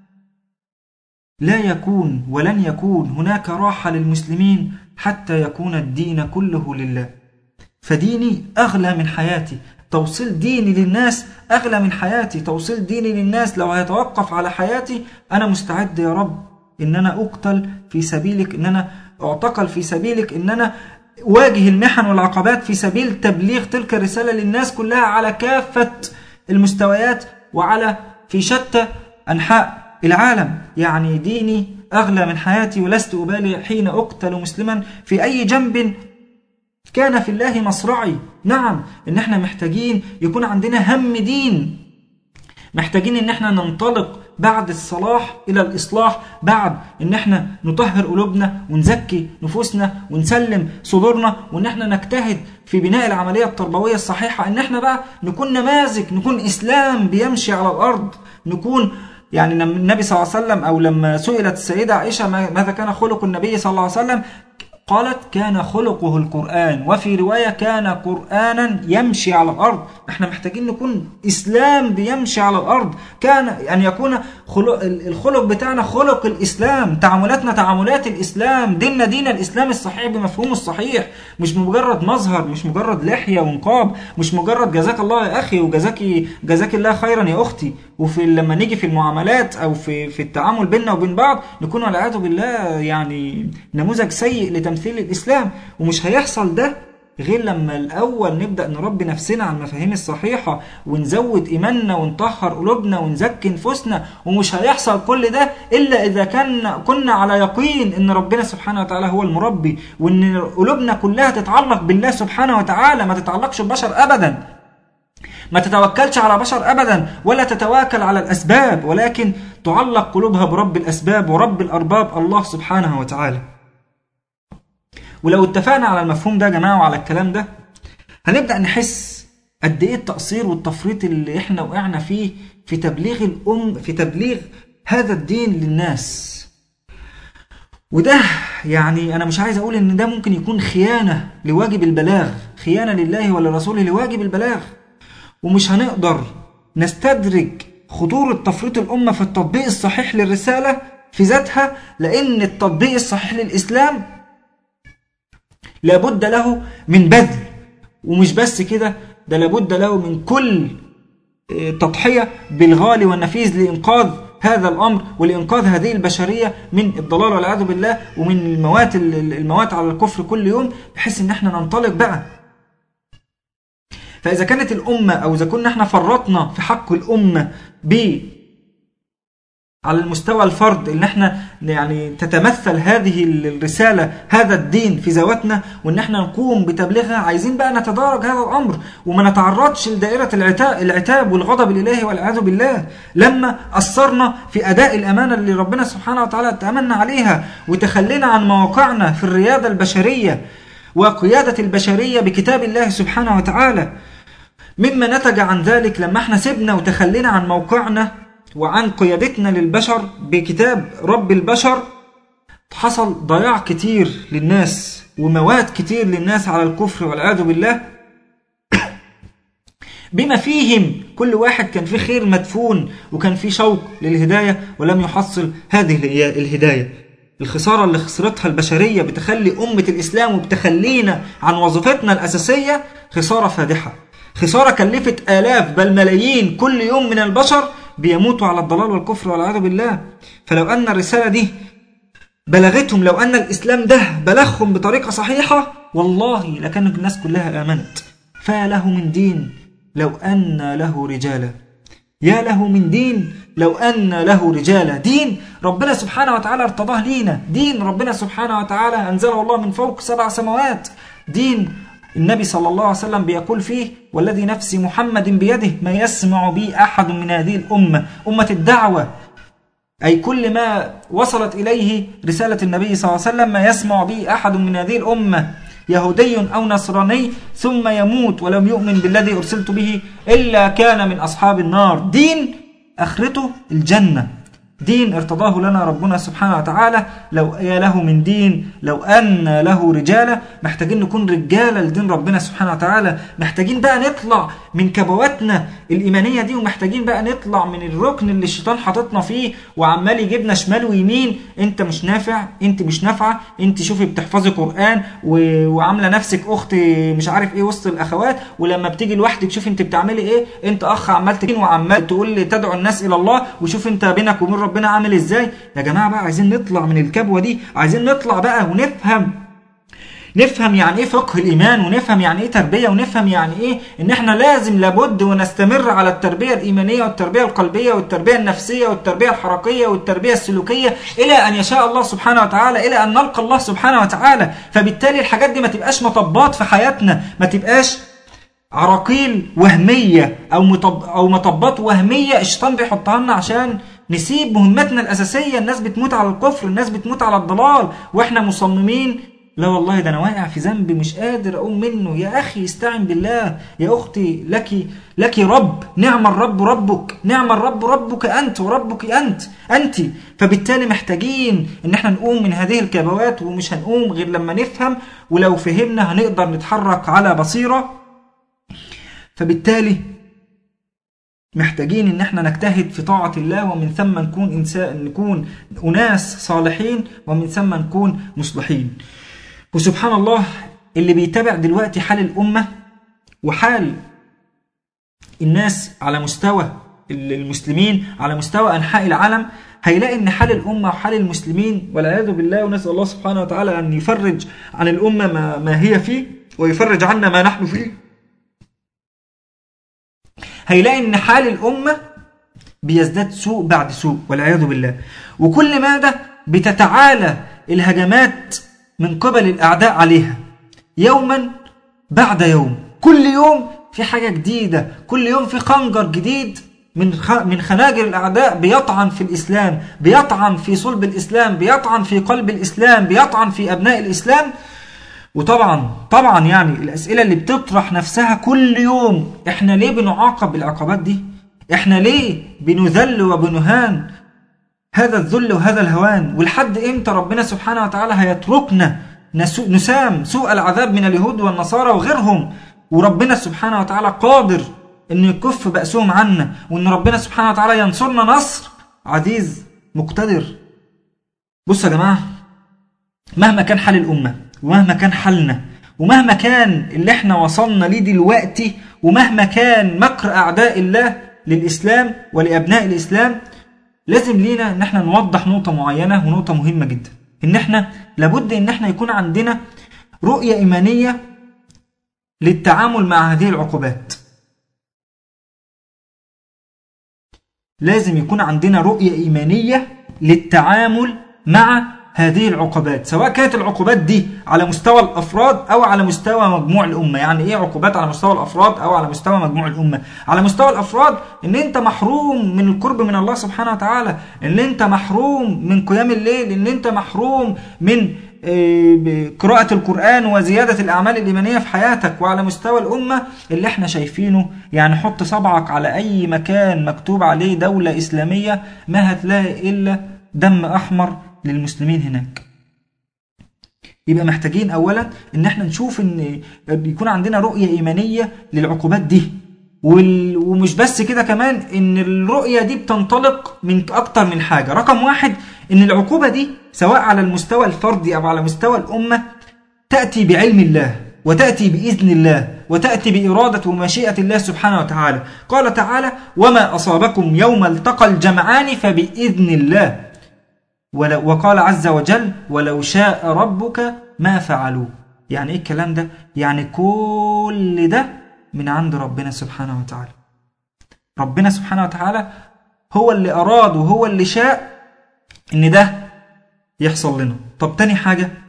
لا يكون ولن يكون هناك راحة للمسلمين حتى يكون الدين كله لله فديني أغلى من حياتي توصيل ديني للناس أغلى من حياتي توصيل ديني للناس لو هيتوقف على حياتي أنا مستعد يا رب إن أنا أقتل في سبيلك إن أنا أعتقل في سبيلك إن أنا واجه المحن والعقبات في سبيل تبليغ تلك الرسالة للناس كلها على كافة المستويات وعلى في شتى أنحاء العالم يعني ديني أغلى من حياتي ولست أبالي حين أقتل مسلما في أي جنب كان في الله مصرعي نعم ان احنا محتاجين يكون عندنا هم دين محتاجين ان احنا ننطلق بعد الصلاح الى الاصلاح بعد ان احنا نطهر قلوبنا ونزكي نفوسنا ونسلم صدورنا وان احنا نجتهد في بناء العمليه التربويه الصحيحه ان احنا بقى نكون نماذج نكون اسلام بيمشي على الارض نكون يعني لما النبي صلى الله عليه وسلم او لما سئلت السيده عائشه ماذا كان خلق النبي صلى الله عليه وسلم قالت كان خلقه القرآن وفي رواية كان قرآنا يمشي على الأرض احنا محتاجين نكون إسلام بيمشي على الأرض كان أن يكون خلق الخلق بتاعنا خلق الإسلام تعاملاتنا تعاملات الإسلام ديننا دين الإسلام الصحيح بمفهومه الصحيح مش مجرد مظهر مش مجرد لحية ونقاب مش مجرد جزاك الله يا أخي وجزاك جزاك الله خيرا يا أختي وفي لما نيجي في المعاملات أو في في التعامل بيننا وبين بعض نكون والعياذ بالله يعني نموذج سيء لتمثيل الإسلام ومش هيحصل ده غير لما الأول نبدأ نربي نفسنا على المفاهيم الصحيحة ونزود إيماننا ونطهر قلوبنا ونزكي نفوسنا ومش هيحصل كل ده إلا إذا كان كنا على يقين إن ربنا سبحانه وتعالى هو المربي وإن قلوبنا كلها تتعلق بالله سبحانه وتعالى ما تتعلقش ببشر أبدا ما تتوكلش على بشر ابدا ولا تتواكل على الاسباب ولكن تعلق قلوبها برب الاسباب ورب الارباب الله سبحانه وتعالى. ولو اتفقنا على المفهوم ده يا جماعه وعلى الكلام ده هنبدا نحس قد ايه التقصير والتفريط اللي احنا وقعنا فيه في تبليغ الام في تبليغ هذا الدين للناس. وده يعني انا مش عايز اقول ان ده ممكن يكون خيانه لواجب البلاغ، خيانه لله ولرسوله لواجب البلاغ. ومش هنقدر نستدرج خطورة تفريط الأمة في التطبيق الصحيح للرسالة في ذاتها لأن التطبيق الصحيح للإسلام لابد له من بذل ومش بس كده ده لابد له من كل تضحية بالغالي والنفيس لإنقاذ هذا الأمر ولإنقاذ هذه البشرية من الضلال والعياذ بالله ومن الموات الموات على الكفر كل يوم بحيث إن احنا ننطلق بقى فإذا كانت الأمة أو إذا كنا احنا فرطنا في حق الأمة ب على المستوى الفرد ان احنا يعني تتمثل هذه الرساله هذا الدين في ذواتنا وان احنا نقوم بتبليغها عايزين بقى نتدارك هذا الامر وما نتعرضش لدائره العتاب, العتاب والغضب الالهي والعياذ بالله لما قصرنا في اداء الامانه اللي ربنا سبحانه وتعالى تامنا عليها وتخلينا عن مواقعنا في الرياده البشريه وقياده البشريه بكتاب الله سبحانه وتعالى مما نتج عن ذلك لما احنا سيبنا وتخلينا عن موقعنا وعن قيادتنا للبشر بكتاب رب البشر حصل ضياع كتير للناس وموات كتير للناس على الكفر والعياذ بالله بما فيهم كل واحد كان فيه خير مدفون وكان فيه شوق للهداية ولم يحصل هذه الهداية الخسارة اللي خسرتها البشرية بتخلي أمة الإسلام وبتخلينا عن وظيفتنا الأساسية خسارة فادحة خسارة كلفت آلاف بل ملايين كل يوم من البشر بيموتوا على الضلال والكفر والعياذ بالله فلو أن الرسالة دي بلغتهم لو أن الإسلام ده بلغهم بطريقة صحيحة والله لكان الناس كلها آمنت فله من دين لو أن له رجالا يا له من دين لو أن له رجالا دين ربنا سبحانه وتعالى ارتضاه لينا دين ربنا سبحانه وتعالى أنزله الله من فوق سبع سماوات دين النبي صلى الله عليه وسلم بيقول فيه والذي نفس محمد بيده ما يسمع بي أحد من هذه الأمة أمة الدعوة أي كل ما وصلت إليه رسالة النبي صلى الله عليه وسلم ما يسمع به أحد من هذه الأمة يهودي أو نصراني ثم يموت ولم يؤمن بالذي أرسلت به إلا كان من أصحاب النار دين آخرته الجنة دين ارتضاه لنا ربنا سبحانه وتعالى لو يا له من دين لو أن له رجالة محتاجين نكون رجالة لدين ربنا سبحانه وتعالى محتاجين بقى نطلع من كبواتنا الإيمانية دي ومحتاجين بقى نطلع من الركن اللي الشيطان حاططنا فيه وعمال يجيبنا شمال ويمين انت مش نافع انت مش نافعة انت شوفي بتحفظي قرآن و... وعاملة نفسك أخت مش عارف ايه وسط الأخوات ولما بتيجي لوحدك شوفي انت بتعملي ايه انت أخ عمال تكين وعمال تقول لي تدعو الناس إلى الله وشوف انت بينك وبين ربنا عامل ازاي يا جماعة بقى عايزين نطلع من الكبوة دي عايزين نطلع بقى ونفهم نفهم يعني ايه فقه الايمان ونفهم يعني ايه تربيه ونفهم يعني ايه ان احنا لازم لابد ونستمر على التربيه الايمانيه والتربيه القلبيه والتربيه النفسيه والتربيه الحركيه والتربيه السلوكيه الى ان يشاء الله سبحانه وتعالى الى ان نلقى الله سبحانه وتعالى فبالتالي الحاجات دي ما تبقاش مطبات في حياتنا ما تبقاش عراقيل وهميه او مطب او مطبات وهميه الشيطان بيحطها لنا عشان نسيب مهمتنا الاساسيه الناس بتموت على الكفر الناس بتموت على الضلال واحنا مصممين لا والله ده انا واقع في ذنب مش قادر اقوم منه يا اخي استعن بالله يا اختي لك لك رب نعم الرب ربك نعم الرب ربك انت وربك انت انت فبالتالي محتاجين ان احنا نقوم من هذه الكبوات ومش هنقوم غير لما نفهم ولو فهمنا هنقدر نتحرك على بصيره فبالتالي محتاجين ان احنا نجتهد في طاعة الله ومن ثم نكون انسان نكون اناس صالحين ومن ثم نكون مصلحين وسبحان الله اللي بيتابع دلوقتي حال الامة وحال الناس على مستوى المسلمين على مستوى انحاء العالم هيلاقي ان حال الامه وحال المسلمين والعياذ بالله ونسال الله سبحانه وتعالى ان يفرج عن الامه ما, ما هي فيه ويفرج عنا ما نحن فيه هيلاقي ان حال الامه بيزداد سوء بعد سوء والعياذ بالله وكل ماذا بتتعالى الهجمات من قبل الاعداء عليها يوما بعد يوم كل يوم في حاجه جديده كل يوم في خنجر جديد من من خناجر الاعداء بيطعن في الاسلام بيطعن في صلب الاسلام بيطعن في قلب الاسلام بيطعن في ابناء الاسلام وطبعا طبعا يعني الاسئله اللي بتطرح نفسها كل يوم احنا ليه بنعاقب بالعقوبات دي احنا ليه بنذل وبنهان هذا الذل وهذا الهوان ولحد امتى ربنا سبحانه وتعالى هيتركنا نسام سوء العذاب من اليهود والنصارى وغيرهم وربنا سبحانه وتعالى قادر انه يكف بأسهم عنا وان ربنا سبحانه وتعالى ينصرنا نصر عزيز مقتدر بصوا يا جماعه مهما كان حال الامه ومهما كان حالنا ومهما كان اللي احنا وصلنا ليه دلوقتي ومهما كان مكر اعداء الله للاسلام ولابناء الاسلام لازم لينا ان احنا نوضح نقطه معينه ونقطه مهمه جدا ان احنا لابد ان احنا يكون عندنا رؤيه ايمانيه للتعامل مع هذه العقوبات لازم يكون عندنا رؤيه ايمانيه للتعامل مع هذه العقوبات سواء كانت العقوبات دي على مستوى الافراد او على مستوى مجموع الامه يعني ايه عقوبات على مستوى الافراد او على مستوى مجموع الامه على مستوى الافراد ان انت محروم من القرب من الله سبحانه وتعالى ان انت محروم من قيام الليل ان انت محروم من قراءة القرآن وزيادة الأعمال الإيمانية في حياتك وعلى مستوى الأمة اللي احنا شايفينه يعني حط صبعك على أي مكان مكتوب عليه دولة إسلامية ما هتلاقي إلا دم أحمر للمسلمين هناك يبقى محتاجين اولا ان احنا نشوف ان يكون عندنا رؤيه ايمانيه للعقوبات دي وال... ومش بس كده كمان ان الرؤيه دي بتنطلق من اكتر من حاجه رقم واحد ان العقوبه دي سواء على المستوى الفردي او على مستوى الامه تاتي بعلم الله وتاتي باذن الله وتاتي باراده ومشيئه الله سبحانه وتعالى قال تعالى وما اصابكم يوم التقى الجمعان فباذن الله ولو وقال عز وجل ولو شاء ربك ما فعلوه يعني ايه الكلام ده يعني كل ده من عند ربنا سبحانه وتعالى ربنا سبحانه وتعالى هو اللي اراد وهو اللي شاء ان ده يحصل لنا طب تاني حاجه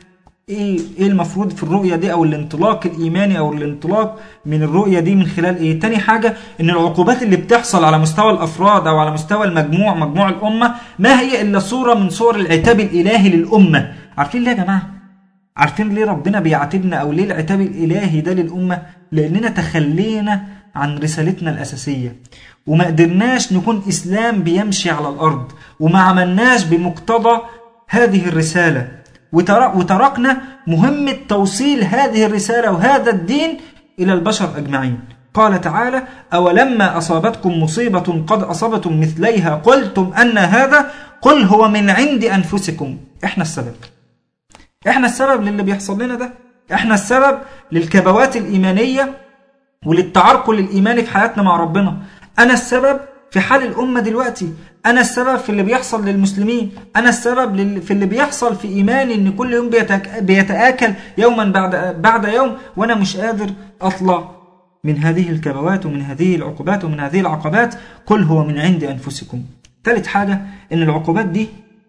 ايه ايه المفروض في الرؤيه دي او الانطلاق الايماني او الانطلاق من الرؤيه دي من خلال ايه تاني حاجه ان العقوبات اللي بتحصل على مستوى الافراد او على مستوى المجموع مجموع الامه ما هي الا صوره من صور العتاب الالهي للامه عارفين ليه يا جماعه عارفين ليه ربنا بيعاتبنا او ليه العتاب الالهي ده للامه لاننا تخلينا عن رسالتنا الاساسيه وما قدرناش نكون اسلام بيمشي على الارض وما عملناش بمقتضى هذه الرساله وتر- وتركنا مهمه توصيل هذه الرساله وهذا الدين الى البشر اجمعين قال تعالى اولما اصابتكم مصيبه قد اصبتم مثليها قلتم ان هذا قل هو من عند انفسكم احنا السبب احنا السبب للي بيحصل لنا ده احنا السبب للكبوات الايمانيه وللتعرقل الايماني في حياتنا مع ربنا انا السبب في حال الامه دلوقتي انا السبب في اللي بيحصل للمسلمين انا السبب لل- في اللي بيحصل في ايماني ان كل يوم بيتك- بيتاكل يوما بعد بعد يوم وانا مش قادر اطلع من هذه الكبوات ومن هذه العقوبات ومن هذه العقبات قل هو من عند انفسكم ثالث حاجه ان العقوبات دي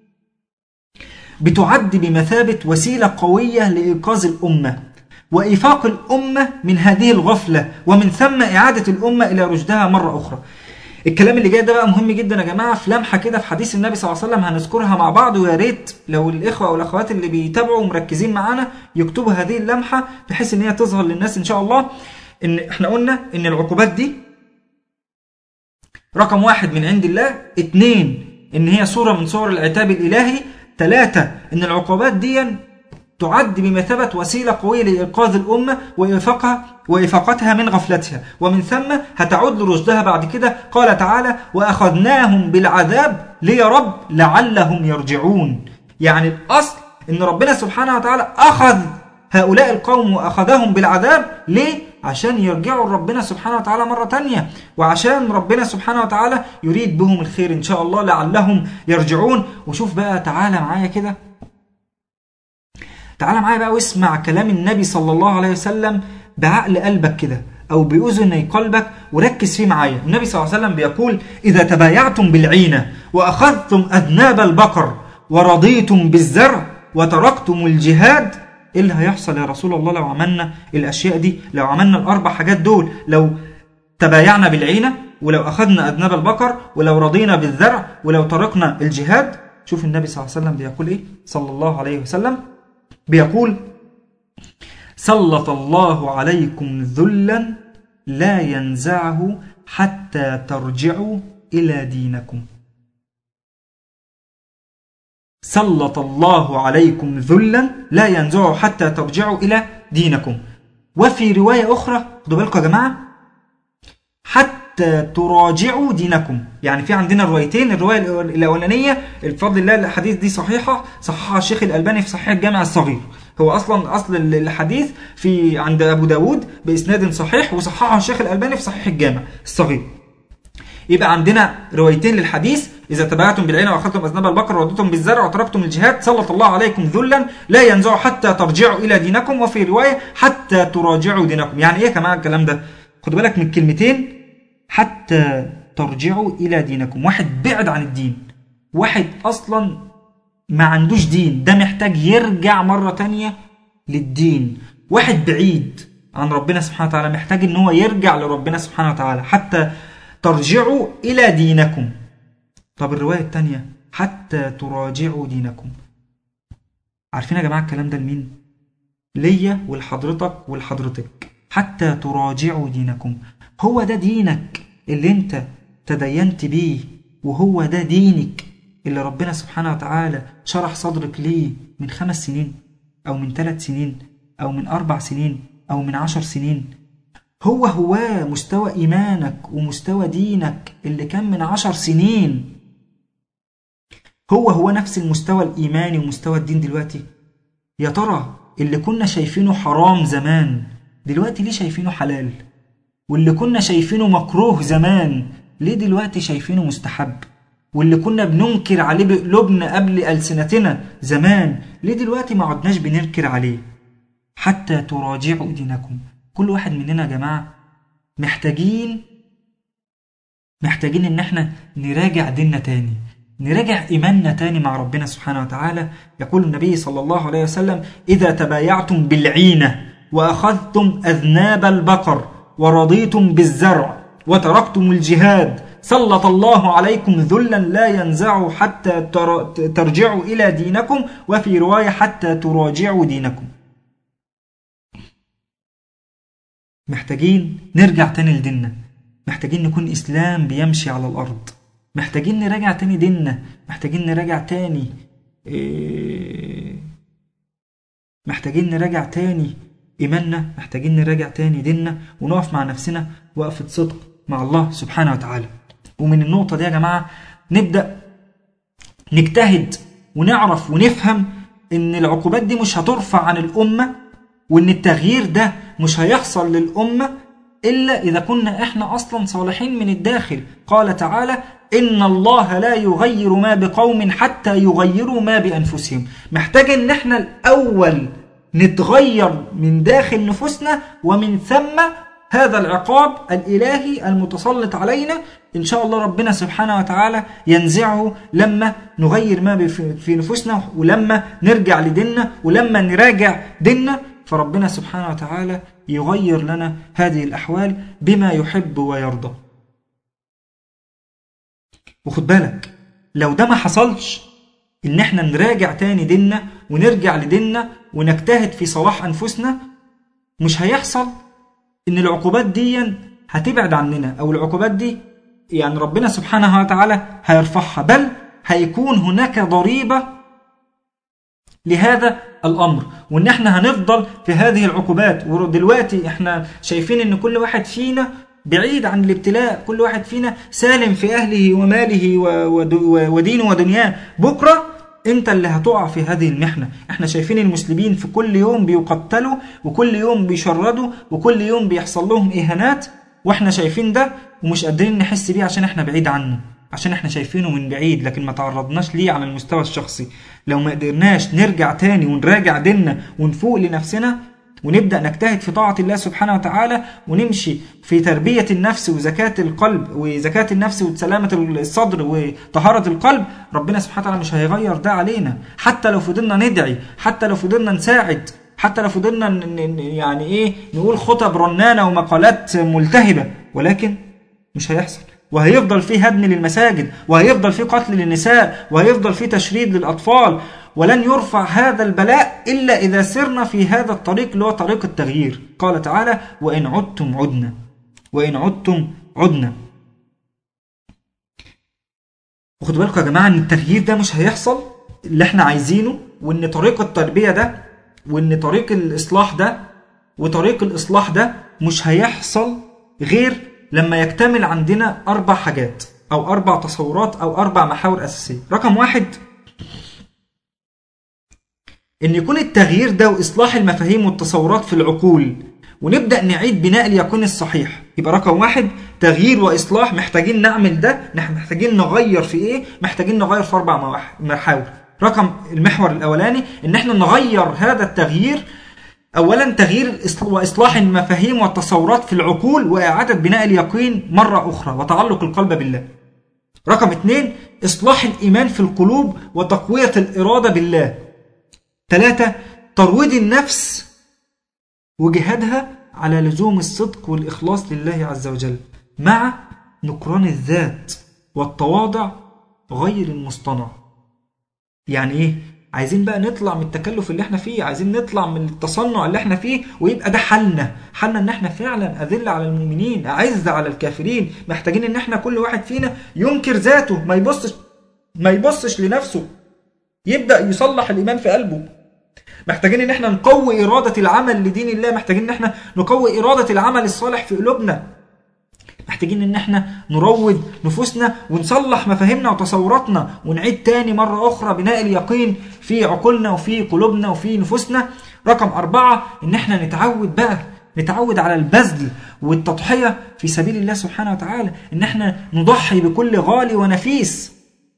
بتعد بمثابة وسيلة قوية لإيقاظ الأمة وإيفاق الأمة من هذه الغفلة ومن ثم إعادة الأمة إلى رشدها مرة أخرى الكلام اللي جاي ده بقى مهم جدا يا جماعة في لمحة كده في حديث النبي صلى الله عليه وسلم هنذكرها مع بعض ويا ريت لو الإخوة أو الأخوات اللي بيتابعوا ومركزين معانا يكتبوا هذه اللمحة بحيث إن هي تظهر للناس إن شاء الله إن إحنا قلنا إن العقوبات دي رقم واحد من عند الله اتنين ان هي صورة من صور العتاب الالهي ثلاثة ان العقوبات دي تعد بمثابة وسيلة قوية لإنقاذ الأمة وإفاقها وإفاقتها من غفلتها ومن ثم هتعود لرشدها بعد كده قال تعالى وأخذناهم بالعذاب ليه يا رب لعلهم يرجعون يعني الأصل إن ربنا سبحانه وتعالى أخذ هؤلاء القوم وأخذهم بالعذاب ليه؟ عشان يرجعوا لربنا سبحانه وتعالى مرة تانية وعشان ربنا سبحانه وتعالى يريد بهم الخير إن شاء الله لعلهم يرجعون وشوف بقى تعالى معايا كده تعالى معايا بقى واسمع كلام النبي صلى الله عليه وسلم بعقل قلبك كده أو بأذني قلبك وركز فيه معايا النبي صلى الله عليه وسلم بيقول إذا تبايعتم بالعينة وأخذتم أذناب البقر ورضيتم بالزرع وتركتم الجهاد ايه اللي هيحصل يا رسول الله لو عملنا الاشياء دي لو عملنا الاربع حاجات دول لو تبايعنا بالعينه ولو اخذنا اذناب البقر ولو رضينا بالزرع ولو تركنا الجهاد شوف النبي صلى الله عليه وسلم بيقول ايه صلى الله عليه وسلم بيقول سلط الله عليكم ذلا لا ينزعه حتى ترجعوا الى دينكم سلط الله عليكم ذلا لا ينزعه حتى ترجعوا الى دينكم وفي روايه اخرى خدوا بالكم يا جماعه حتى تراجعوا دينكم يعني في عندنا روايتين الروايه الأول- الاولانيه بفضل الله الحديث دي صحيحه صححها الشيخ الالباني في صحيح الجامع الصغير هو اصلا اصل الحديث في عند ابو داود باسناد صحيح وصححها الشيخ الالباني في صحيح الجامع الصغير يبقى عندنا روايتين للحديث إذا تبعتم بالعين وأخذتم أذناب البقر وردتم بالزرع وتركتم الجهاد سلط الله عليكم ذلا لا ينزع حتى ترجعوا إلى دينكم وفي رواية حتى تراجعوا دينكم يعني إيه كمان الكلام ده خد بالك من كلمتين حتى ترجعوا إلى دينكم واحد بعد عن الدين واحد أصلا ما عندوش دين ده محتاج يرجع مرة تانية للدين واحد بعيد عن ربنا سبحانه وتعالى محتاج ان هو يرجع لربنا سبحانه وتعالى حتى ترجعوا إلى دينكم طب الرواية التانية حتى تراجعوا دينكم عارفين يا جماعة الكلام ده لمين؟ ليا ولحضرتك ولحضرتك حتى تراجعوا دينكم هو ده دينك اللي انت تدينت بيه وهو ده دينك اللي ربنا سبحانه وتعالى شرح صدرك ليه من خمس سنين أو من ثلاث سنين أو من أربع سنين أو من عشر سنين هو هو مستوى إيمانك ومستوى دينك اللي كان من عشر سنين هو هو نفس المستوى الإيماني ومستوى الدين دلوقتي يا ترى اللي كنا شايفينه حرام زمان دلوقتي ليه شايفينه حلال واللي كنا شايفينه مكروه زمان ليه دلوقتي شايفينه مستحب واللي كنا بننكر عليه بقلوبنا قبل ألسنتنا زمان ليه دلوقتي ما عدناش بننكر عليه حتى تراجعوا دينكم كل واحد مننا يا جماعة محتاجين محتاجين ان احنا نراجع ديننا تاني نراجع إيماننا تاني مع ربنا سبحانه وتعالى يقول النبي صلى الله عليه وسلم إذا تبايعتم بالعينة وأخذتم أذناب البقر ورضيتم بالزرع وتركتم الجهاد سلط الله عليكم ذلا لا ينزع حتى تر- ترجعوا إلى دينكم وفي رواية حتى تراجعوا دينكم محتاجين نرجع تاني لديننا محتاجين نكون إسلام بيمشي على الأرض محتاجين نراجع تاني ديننا محتاجين نراجع تاني إيه، محتاجين نراجع تاني إيماننا محتاجين نراجع تاني ديننا ونقف مع نفسنا وقفة صدق مع الله سبحانه وتعالى ومن النقطة دي يا جماعة نبدأ نجتهد ونعرف ونفهم إن العقوبات دي مش هترفع عن الأمة وإن التغيير ده مش هيحصل للأمة إلا إذا كنا إحنا أصلا صالحين من الداخل قال تعالى إن الله لا يغير ما بقوم حتى يغيروا ما بأنفسهم محتاج إن إحنا الأول نتغير من داخل نفوسنا ومن ثم هذا العقاب الإلهي المتسلط علينا إن شاء الله ربنا سبحانه وتعالى ينزعه لما نغير ما بف- في نفوسنا ولما نرجع لديننا ولما نراجع ديننا فربنا سبحانه وتعالى يغير لنا هذه الأحوال بما يحب ويرضى وخد بالك لو ده ما حصلش ان احنا نراجع تاني ديننا ونرجع لديننا ونجتهد في صلاح انفسنا مش هيحصل ان العقوبات دي هتبعد عننا او العقوبات دي يعني ربنا سبحانه وتعالى هيرفعها بل هيكون هناك ضريبة لهذا الامر وان احنا هنفضل في هذه العقوبات ودلوقتي احنا شايفين ان كل واحد فينا بعيد عن الابتلاء كل واحد فينا سالم في اهله وماله و- ود- و- ودينه ودنياه بكره انت اللي هتقع في هذه المحنه احنا شايفين المسلمين في كل يوم بيقتلوا وكل يوم بيشردوا وكل يوم بيحصل لهم اهانات واحنا شايفين ده ومش قادرين نحس بيه عشان احنا بعيد عنه عشان احنا شايفينه من بعيد لكن ما تعرضناش ليه على المستوى الشخصي لو ما قدرناش نرجع تاني ونراجع ديننا ونفوق لنفسنا ونبدأ نجتهد في طاعة الله سبحانه وتعالى ونمشي في تربية النفس وزكاة القلب وزكاة النفس وسلامة الصدر وطهارة القلب ربنا سبحانه وتعالى مش هيغير ده علينا حتى لو فضلنا ندعي حتى لو فضلنا نساعد حتى لو فضلنا ن- ن- ن- يعني ايه نقول خطب رنانة ومقالات ملتهبة ولكن مش هيحصل وهيفضل في هدم للمساجد وهيفضل في قتل للنساء وهيفضل في تشريد للأطفال ولن يرفع هذا البلاء إلا إذا سرنا في هذا الطريق اللي هو طريق التغيير قال تعالى وإن عدتم عدنا وإن عدتم عدنا وخدوا بالكم يا جماعة إن التغيير ده مش هيحصل اللي احنا عايزينه وإن طريق التربية ده وإن طريق الإصلاح ده وطريق الإصلاح ده مش هيحصل غير لما يكتمل عندنا أربع حاجات أو أربع تصورات أو أربع محاور أساسية رقم واحد إن يكون التغيير ده وإصلاح المفاهيم والتصورات في العقول ونبدأ نعيد بناء اليقين الصحيح يبقى رقم واحد تغيير وإصلاح محتاجين نعمل ده نحن محتاجين نغير في إيه محتاجين نغير في أربع مواح- محاور رقم المحور الأولاني إن احنا نغير هذا التغيير اولا تغيير الإص- واصلاح المفاهيم والتصورات في العقول واعاده بناء اليقين مره اخرى وتعلق القلب بالله رقم اثنين اصلاح الايمان في القلوب وتقويه الاراده بالله ثلاثة ترويض النفس وجهادها على لزوم الصدق والإخلاص لله عز وجل مع نكران الذات والتواضع غير المصطنع يعني ايه عايزين بقى نطلع من التكلف اللي احنا فيه عايزين نطلع من التصنع اللي احنا فيه ويبقى ده حالنا حالنا ان احنا فعلا اذل على المؤمنين اعز على الكافرين محتاجين ان احنا كل واحد فينا ينكر ذاته ما يبصش ما يبصش لنفسه يبدا يصلح الايمان في قلبه محتاجين ان احنا نقوي اراده العمل لدين الله محتاجين ان احنا نقوي اراده العمل الصالح في قلوبنا محتاجين ان احنا نروض نفوسنا ونصلح مفاهيمنا وتصوراتنا ونعيد تاني مرة اخرى بناء اليقين في عقولنا وفي قلوبنا وفي نفوسنا رقم اربعة ان احنا نتعود بقى نتعود على البذل والتضحية في سبيل الله سبحانه وتعالى ان احنا نضحي بكل غالي ونفيس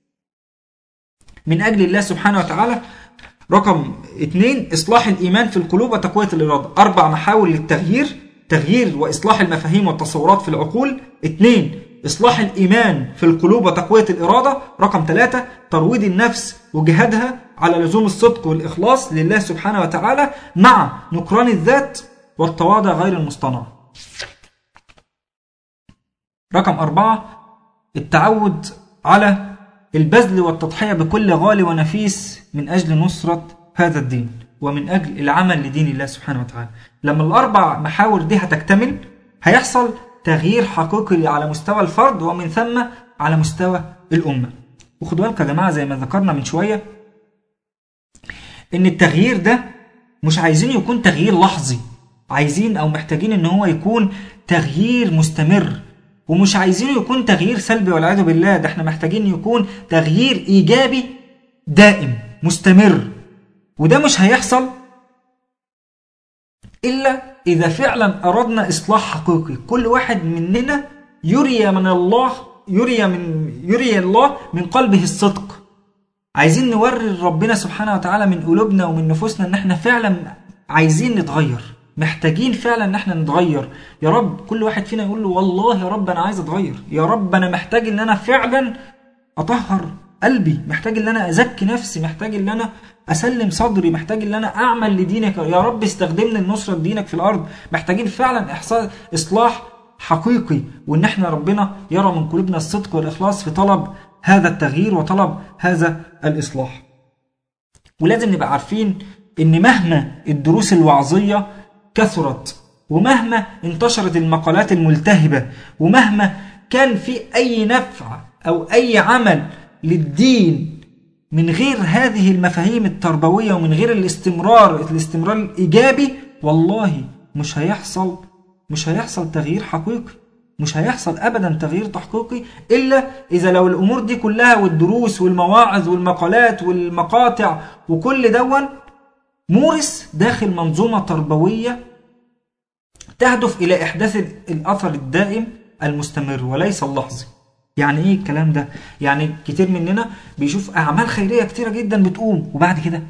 من اجل الله سبحانه وتعالى رقم اثنين اصلاح الايمان في القلوب وتقويه الاراده اربع محاور للتغيير تغيير واصلاح المفاهيم والتصورات في العقول اثنين إصلاح الإيمان في القلوب وتقوية الإرادة رقم ثلاثة ترويض النفس وجهادها على لزوم الصدق والإخلاص لله سبحانه وتعالى مع نكران الذات والتواضع غير المصطنع رقم أربعة التعود على البذل والتضحية بكل غالي ونفيس من أجل نصرة هذا الدين ومن أجل العمل لدين الله سبحانه وتعالى لما الأربع محاور دي هتكتمل هيحصل تغيير حقيقي على مستوى الفرد ومن ثم على مستوى الأمة وخدوا بالكم يا جماعة زي ما ذكرنا من شوية إن التغيير ده مش عايزين يكون تغيير لحظي عايزين أو محتاجين إن هو يكون تغيير مستمر ومش عايزينه يكون تغيير سلبي والعياذ بالله ده احنا محتاجين يكون تغيير ايجابي دائم مستمر وده مش هيحصل الا اذا فعلا اردنا اصلاح حقيقي كل واحد مننا يري من الله يري من يري الله من قلبه الصدق عايزين نوري ربنا سبحانه وتعالى من قلوبنا ومن نفوسنا ان احنا فعلا عايزين نتغير محتاجين فعلا ان احنا نتغير يا رب كل واحد فينا يقول له والله يا رب انا عايز اتغير يا رب انا محتاج ان انا فعلا اطهر قلبي محتاج ان انا ازكي نفسي محتاج ان انا اسلم صدري محتاج ان انا اعمل لدينك يا رب استخدمني لنصرة دينك في الارض محتاجين فعلا احصاء اصلاح حقيقي وان احنا ربنا يرى من قلوبنا الصدق والاخلاص في طلب هذا التغيير وطلب هذا الاصلاح ولازم نبقى عارفين ان مهما الدروس الوعظيه كثرت ومهما انتشرت المقالات الملتهبة ومهما كان في أي نفع أو أي عمل للدين من غير هذه المفاهيم التربوية ومن غير الاستمرار الاستمرار الإيجابي والله مش هيحصل مش هيحصل تغيير حقيقي مش هيحصل ابدا تغيير تحقيقي الا اذا لو الامور دي كلها والدروس والمواعظ والمقالات والمقاطع وكل دون مورس داخل منظومة تربوية تهدف إلى إحداث الأثر الدائم المستمر وليس اللحظي يعني إيه الكلام ده؟ يعني كتير مننا بيشوف أعمال خيرية كتيرة جدا بتقوم وبعد كده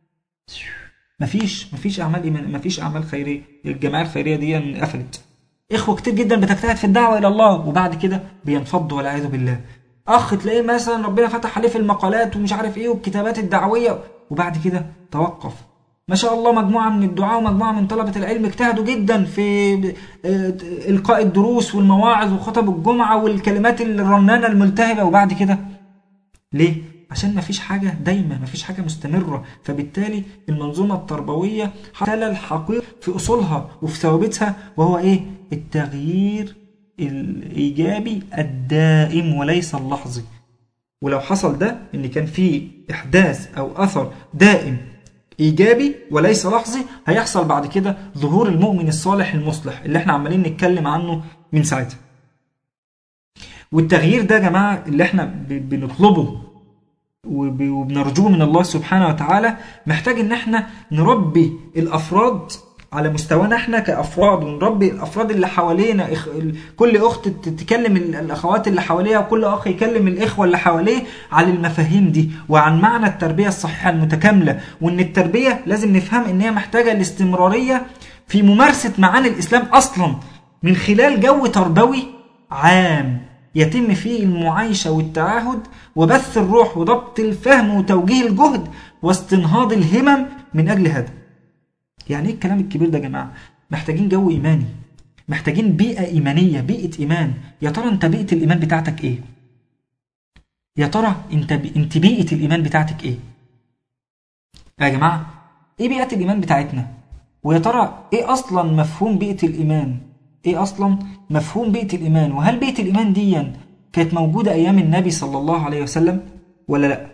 مفيش مفيش أعمال إيمان مفيش أعمال خيرية الجماعة الخيرية دي قفلت إخوة كتير جدا بتجتهد في الدعوة إلى الله وبعد كده بينفضوا والعياذ بالله أخ تلاقيه مثلا ربنا فتح عليه في المقالات ومش عارف إيه والكتابات الدعوية وبعد كده توقف ما شاء الله مجموعة من الدعاة ومجموعة من طلبة العلم اجتهدوا جدا في إلقاء الدروس والمواعظ وخطب الجمعة والكلمات الرنانة الملتهبة وبعد كده ليه؟ عشان ما فيش حاجة دايمة ما فيش حاجة مستمرة فبالتالي المنظومة التربوية خلل حقيقي في أصولها وفي ثوابتها وهو إيه؟ التغيير الإيجابي الدائم وليس اللحظي ولو حصل ده إن كان في إحداث أو أثر دائم ايجابي وليس لحظي هيحصل بعد كده ظهور المؤمن الصالح المصلح اللي احنا عمالين نتكلم عنه من ساعتها والتغيير ده يا جماعه اللي احنا بنطلبه وبنرجوه من الله سبحانه وتعالى محتاج ان احنا نربي الافراد على مستوانا احنا كافراد ونربي الافراد اللي حوالينا إخ... كل اخت تكلم الاخوات اللي حواليها وكل اخ يكلم الاخوه اللي حواليه على المفاهيم دي وعن معنى التربيه الصحيحه المتكامله وان التربيه لازم نفهم ان هي محتاجه الاستمراريه في ممارسه معاني الاسلام اصلا من خلال جو تربوي عام يتم فيه المعايشه والتعاهد وبث الروح وضبط الفهم وتوجيه الجهد واستنهاض الهمم من اجل هذا يعني ايه الكلام الكبير ده يا جماعه محتاجين جو ايماني محتاجين بيئه ايمانيه بيئه ايمان يا ترى انت بيئه الايمان بتاعتك ايه يا ترى انت ب... انت بيئه الايمان بتاعتك ايه يا جماعه ايه بيئه الايمان بتاعتنا ويا ترى ايه اصلا مفهوم بيئه الايمان ايه اصلا مفهوم بيئه الايمان وهل بيئه الايمان دي كانت موجوده ايام النبي صلى الله عليه وسلم ولا لا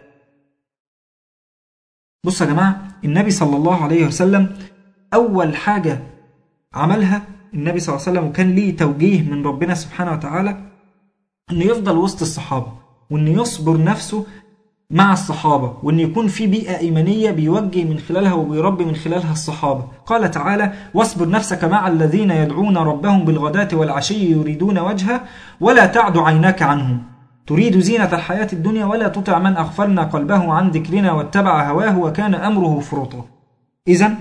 بصوا يا جماعه النبي صلى الله عليه وسلم أول حاجة عملها النبي صلى الله عليه وسلم وكان ليه توجيه من ربنا سبحانه وتعالى إنه يفضل وسط الصحابة وإنه يصبر نفسه مع الصحابة وإن يكون في بيئة إيمانية بيوجه من خلالها وبيربي من خلالها الصحابة قال تعالى واصبر نفسك مع الذين يدعون ربهم بالغداة والعشي يريدون وجهه ولا تعد عيناك عنهم تريد زينة الحياة الدنيا ولا تطع من أغفلنا قلبه عن ذكرنا واتبع هواه وكان أمره فرطا إذا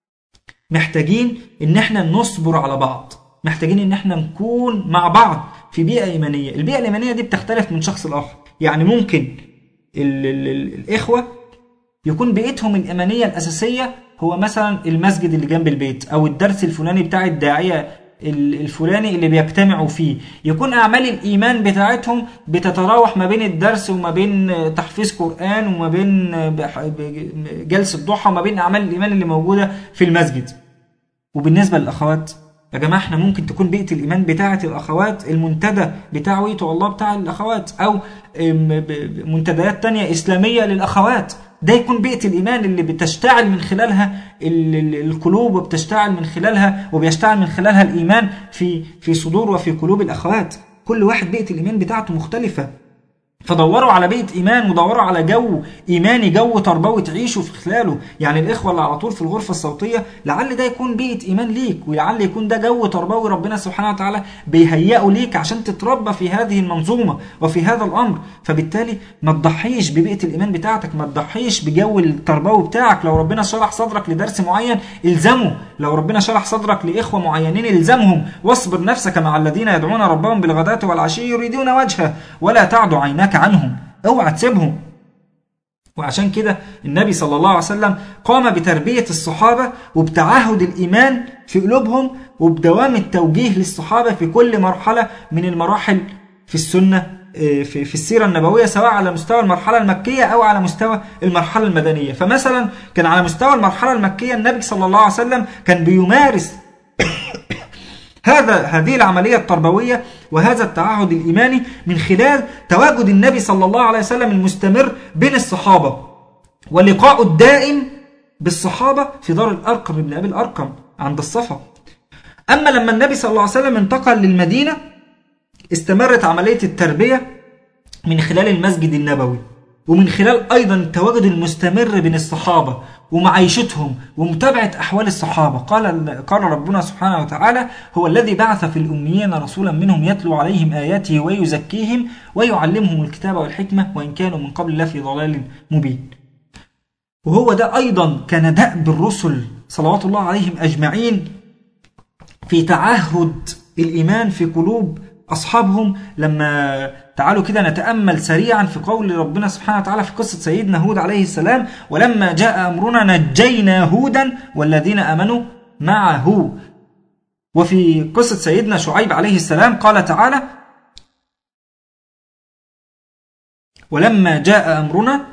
محتاجين ان احنا نصبر على بعض محتاجين ان احنا نكون مع بعض في بيئه ايمانيه البيئه الايمانيه دي بتختلف من شخص لاخر يعني ممكن ال ال ال الاخوه يكون بيئتهم الايمانيه الاساسيه هو مثلا المسجد اللي جنب البيت او الدرس الفلاني بتاع الداعيه ال- الفلاني اللي بيجتمعوا فيه يكون اعمال الايمان بتاعتهم بتتراوح ما بين الدرس وما بين تحفيظ قران وما بين بح- ب- جلسه ضحى وما بين اعمال الايمان اللي موجوده في المسجد وبالنسبه للاخوات يا جماعه احنا ممكن تكون بيئه الايمان بتاعه الاخوات المنتدى بتاع ويتو الله بتاع الاخوات او ام، ب- ب- منتديات تانية اسلاميه للاخوات ده يكون بيئه الايمان اللي بتشتعل من خلالها ال- ال- القلوب وبتشتعل من خلالها وبيشتعل من خلالها الايمان في في صدور وفي قلوب الاخوات كل واحد بيئه الايمان بتاعته مختلفه فدوروا على بيئة إيمان ودوروا على جو إيماني جو تربوي تعيشوا في خلاله يعني الإخوة اللي على طول في الغرفة الصوتية لعل ده يكون بيئة إيمان ليك ولعل يكون ده جو تربوي ربنا سبحانه وتعالى بيهيئه ليك عشان تتربى في هذه المنظومة وفي هذا الأمر فبالتالي ما تضحيش ببيئة الإيمان بتاعتك ما تضحيش بجو التربوي بتاعك لو ربنا شرح صدرك لدرس معين الزمه لو ربنا شرح صدرك لإخوة معينين الزمهم واصبر نفسك مع الذين يدعون ربهم بالغداة والعشي يريدون وجهه ولا تعد عيناك عنهم اوعى تسيبهم وعشان كده النبي صلى الله عليه وسلم قام بتربية الصحابة وبتعهد الإيمان في قلوبهم وبدوام التوجيه للصحابة في كل مرحلة من المراحل في السنة آه، في في السيرة النبوية سواء على مستوى المرحلة المكية أو على مستوى المرحلة المدنية فمثلا كان على مستوى المرحلة المكية النبي صلى الله عليه وسلم كان بيمارس هذا هذه العملية التربوية وهذا التعهد الإيماني من خلال تواجد النبي صلى الله عليه وسلم المستمر بين الصحابة ولقاء الدائم بالصحابة في دار الأرقم ابن أبي الأرقم عند الصفا أما لما النبي صلى الله عليه وسلم انتقل للمدينة استمرت عملية التربية من خلال المسجد النبوي ومن خلال أيضا التواجد المستمر بين الصحابة ومعايشتهم ومتابعة أحوال الصحابة قال قال ربنا سبحانه وتعالى هو الذي بعث في الأميين رسولا منهم يتلو عليهم آياته ويزكيهم ويعلمهم الكتاب والحكمة وإن كانوا من قبل لفي ضلال مبين وهو ده أيضا كان دأب الرسل صلوات الله عليهم أجمعين في تعهد الإيمان في قلوب أصحابهم لما تعالوا كده نتأمل سريعا في قول ربنا سبحانه وتعالى في قصة سيدنا هود عليه السلام ولما جاء أمرنا نجينا هودا والذين آمنوا معه وفي قصة سيدنا شعيب عليه السلام قال تعالى ولما جاء أمرنا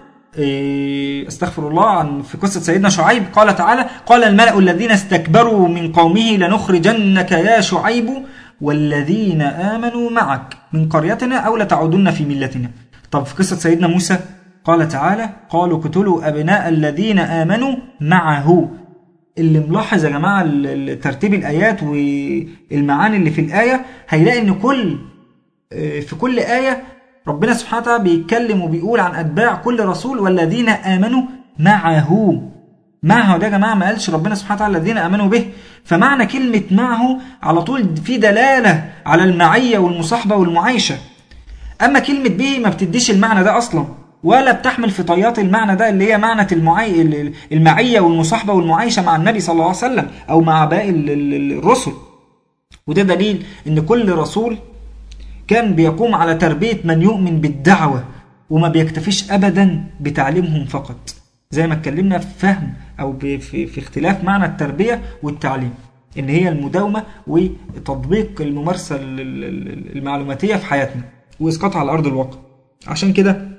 إيه، استغفر الله عن في قصة سيدنا شعيب قال تعالى قال الملأ الذين استكبروا من قومه لنخرجنك يا شعيب والذين آمنوا معك من قريتنا أو لتعودن في ملتنا طب في قصة سيدنا موسى قال تعالى قالوا قتلوا أبناء الذين آمنوا معه اللي ملاحظ يا جماعة ال- ال- ترتيب الآيات والمعاني اللي في الآية هيلاقي إن كل في كل آية ربنا سبحانه وتعالى بيتكلم وبيقول عن أتباع كل رسول والذين آمنوا معه معه ده يا جماعة ما قالش ربنا سبحانه وتعالى الذين آمنوا به فمعنى كلمة معه على طول في دلالة على المعية والمصاحبة والمعايشة أما كلمة به ما بتديش المعنى ده أصلا ولا بتحمل في طيات المعنى ده اللي هي معنى المعي... المعية والمصاحبة والمعايشة مع النبي صلى الله عليه وسلم أو مع باقي ال- ال- الرسل وده دليل ان كل رسول كان بيقوم على تربية من يؤمن بالدعوة وما بيكتفيش ابدا بتعليمهم فقط زي ما اتكلمنا في فهم او ب- في, في اختلاف معنى التربية والتعليم ان هي المداومة وتطبيق الممارسة ال- ال- ال- المعلوماتية في حياتنا واسقاطها على ارض الواقع عشان كده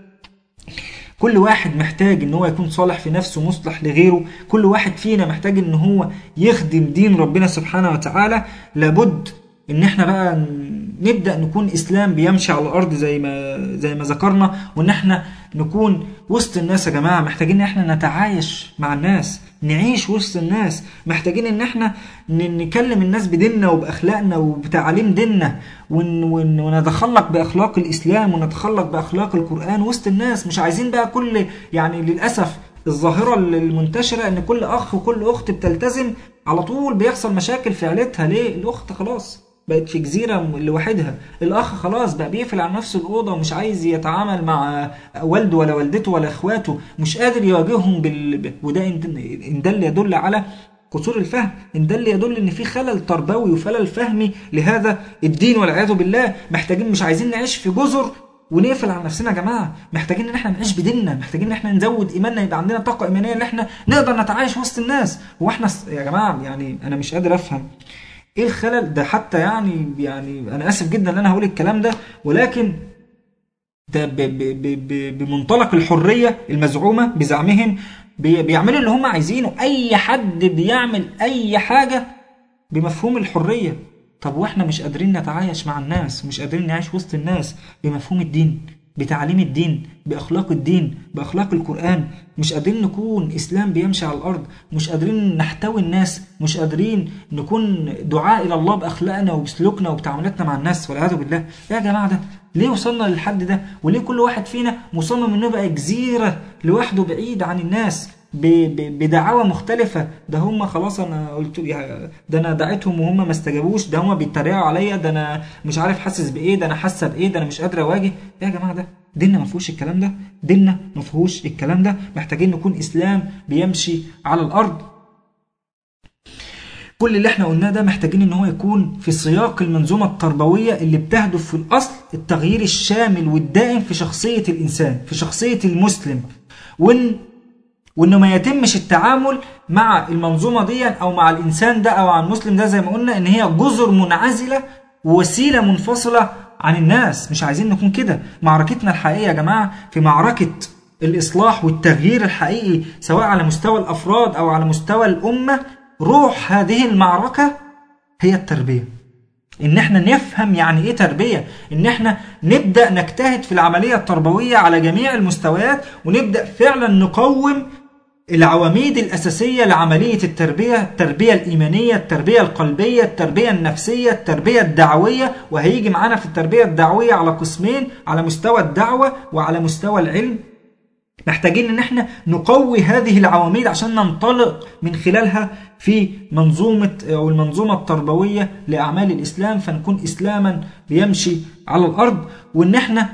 كل واحد محتاج ان هو يكون صالح في نفسه مصلح لغيره كل واحد فينا محتاج ان هو يخدم دين ربنا سبحانه وتعالى لابد ان احنا بقى ن- نبدا نكون اسلام بيمشي على الارض زي ما زي ما ذكرنا وان احنا نكون وسط الناس يا جماعه محتاجين ان احنا نتعايش مع الناس نعيش وسط الناس محتاجين ان احنا ن- نكلم الناس بديننا وباخلاقنا وبتعاليم ديننا ون- ون- ونتخلق باخلاق الاسلام ونتخلق باخلاق القران وسط الناس مش عايزين بقى كل يعني للاسف الظاهره المنتشره ان كل اخ وكل اخت بتلتزم على طول بيحصل مشاكل في عيلتها ليه الاخت خلاص بقت في جزيرة لوحدها الأخ خلاص بقى بيقفل على نفسه الأوضة ومش عايز يتعامل مع والده ولا والدته ولا إخواته مش قادر يواجههم بال... وده إن إن دل يدل على قصور الفهم ان ده اللي يدل ان في خلل تربوي وخلل فهمي لهذا الدين والعياذ بالله محتاجين مش عايزين نعيش في جزر ونقفل على نفسنا يا جماعه محتاجين ان احنا نعيش بديننا محتاجين ان احنا نزود ايماننا يبقى عندنا طاقه ايمانيه ان احنا نقدر نتعايش وسط الناس هو احنا س- يا جماعه يعني انا مش قادر افهم ايه الخلل ده حتى يعني يعني انا اسف جدا ان انا هقول الكلام ده ولكن ده ب ب ب ب بمنطلق الحريه المزعومه بزعمهم بي- بيعملوا اللي هم عايزينه اي حد بيعمل اي حاجه بمفهوم الحريه طب واحنا مش قادرين نتعايش مع الناس مش قادرين نعيش وسط الناس بمفهوم الدين بتعليم الدين باخلاق الدين باخلاق القران مش قادرين نكون اسلام بيمشي على الارض مش قادرين نحتوي الناس مش قادرين نكون دعاء الى الله باخلاقنا وبسلوكنا وبتعاملاتنا مع الناس والعياذ بالله إيه يا جماعه ده ليه وصلنا للحد ده وليه كل واحد فينا مصمم انه يبقى جزيره لوحده بعيد عن الناس ب- ب- بدعاوى مختلفة ده هم خلاص انا قلت يا- ده انا دعيتهم وهم ما استجابوش ده هم بيتريقوا عليا ده انا مش عارف حاسس بايه ده انا حاسه بايه ده انا مش قادر اواجه ايه يا جماعه ده ديننا ما فيهوش الكلام ده ديننا ما فيهوش الكلام ده محتاجين نكون اسلام بيمشي على الارض كل اللي احنا قلناه ده محتاجين ان هو يكون في سياق المنظومه التربويه اللي بتهدف في الاصل التغيير الشامل والدائم في شخصيه الانسان في شخصيه المسلم وان وانه ما يتمش التعامل مع المنظومه دي او مع الانسان ده او مع المسلم ده زي ما قلنا ان هي جزر منعزله ووسيله منفصله عن الناس مش عايزين نكون كده معركتنا الحقيقيه يا جماعه في معركه الاصلاح والتغيير الحقيقي سواء على مستوى الافراد او على مستوى الامه روح هذه المعركه هي التربيه ان احنا نفهم يعني ايه تربيه ان احنا نبدا نجتهد في العمليه التربويه على جميع المستويات ونبدا فعلا نقوم العواميد الأساسية لعملية التربية التربية الإيمانية التربية القلبية التربية النفسية التربية الدعوية وهيجي معانا في التربية الدعوية على قسمين على مستوى الدعوة وعلى مستوى العلم محتاجين ان احنا نقوي هذه العواميد عشان ننطلق من خلالها في منظومة او المنظومة التربوية لأعمال الإسلام فنكون إسلاما بيمشي على الأرض وان احنا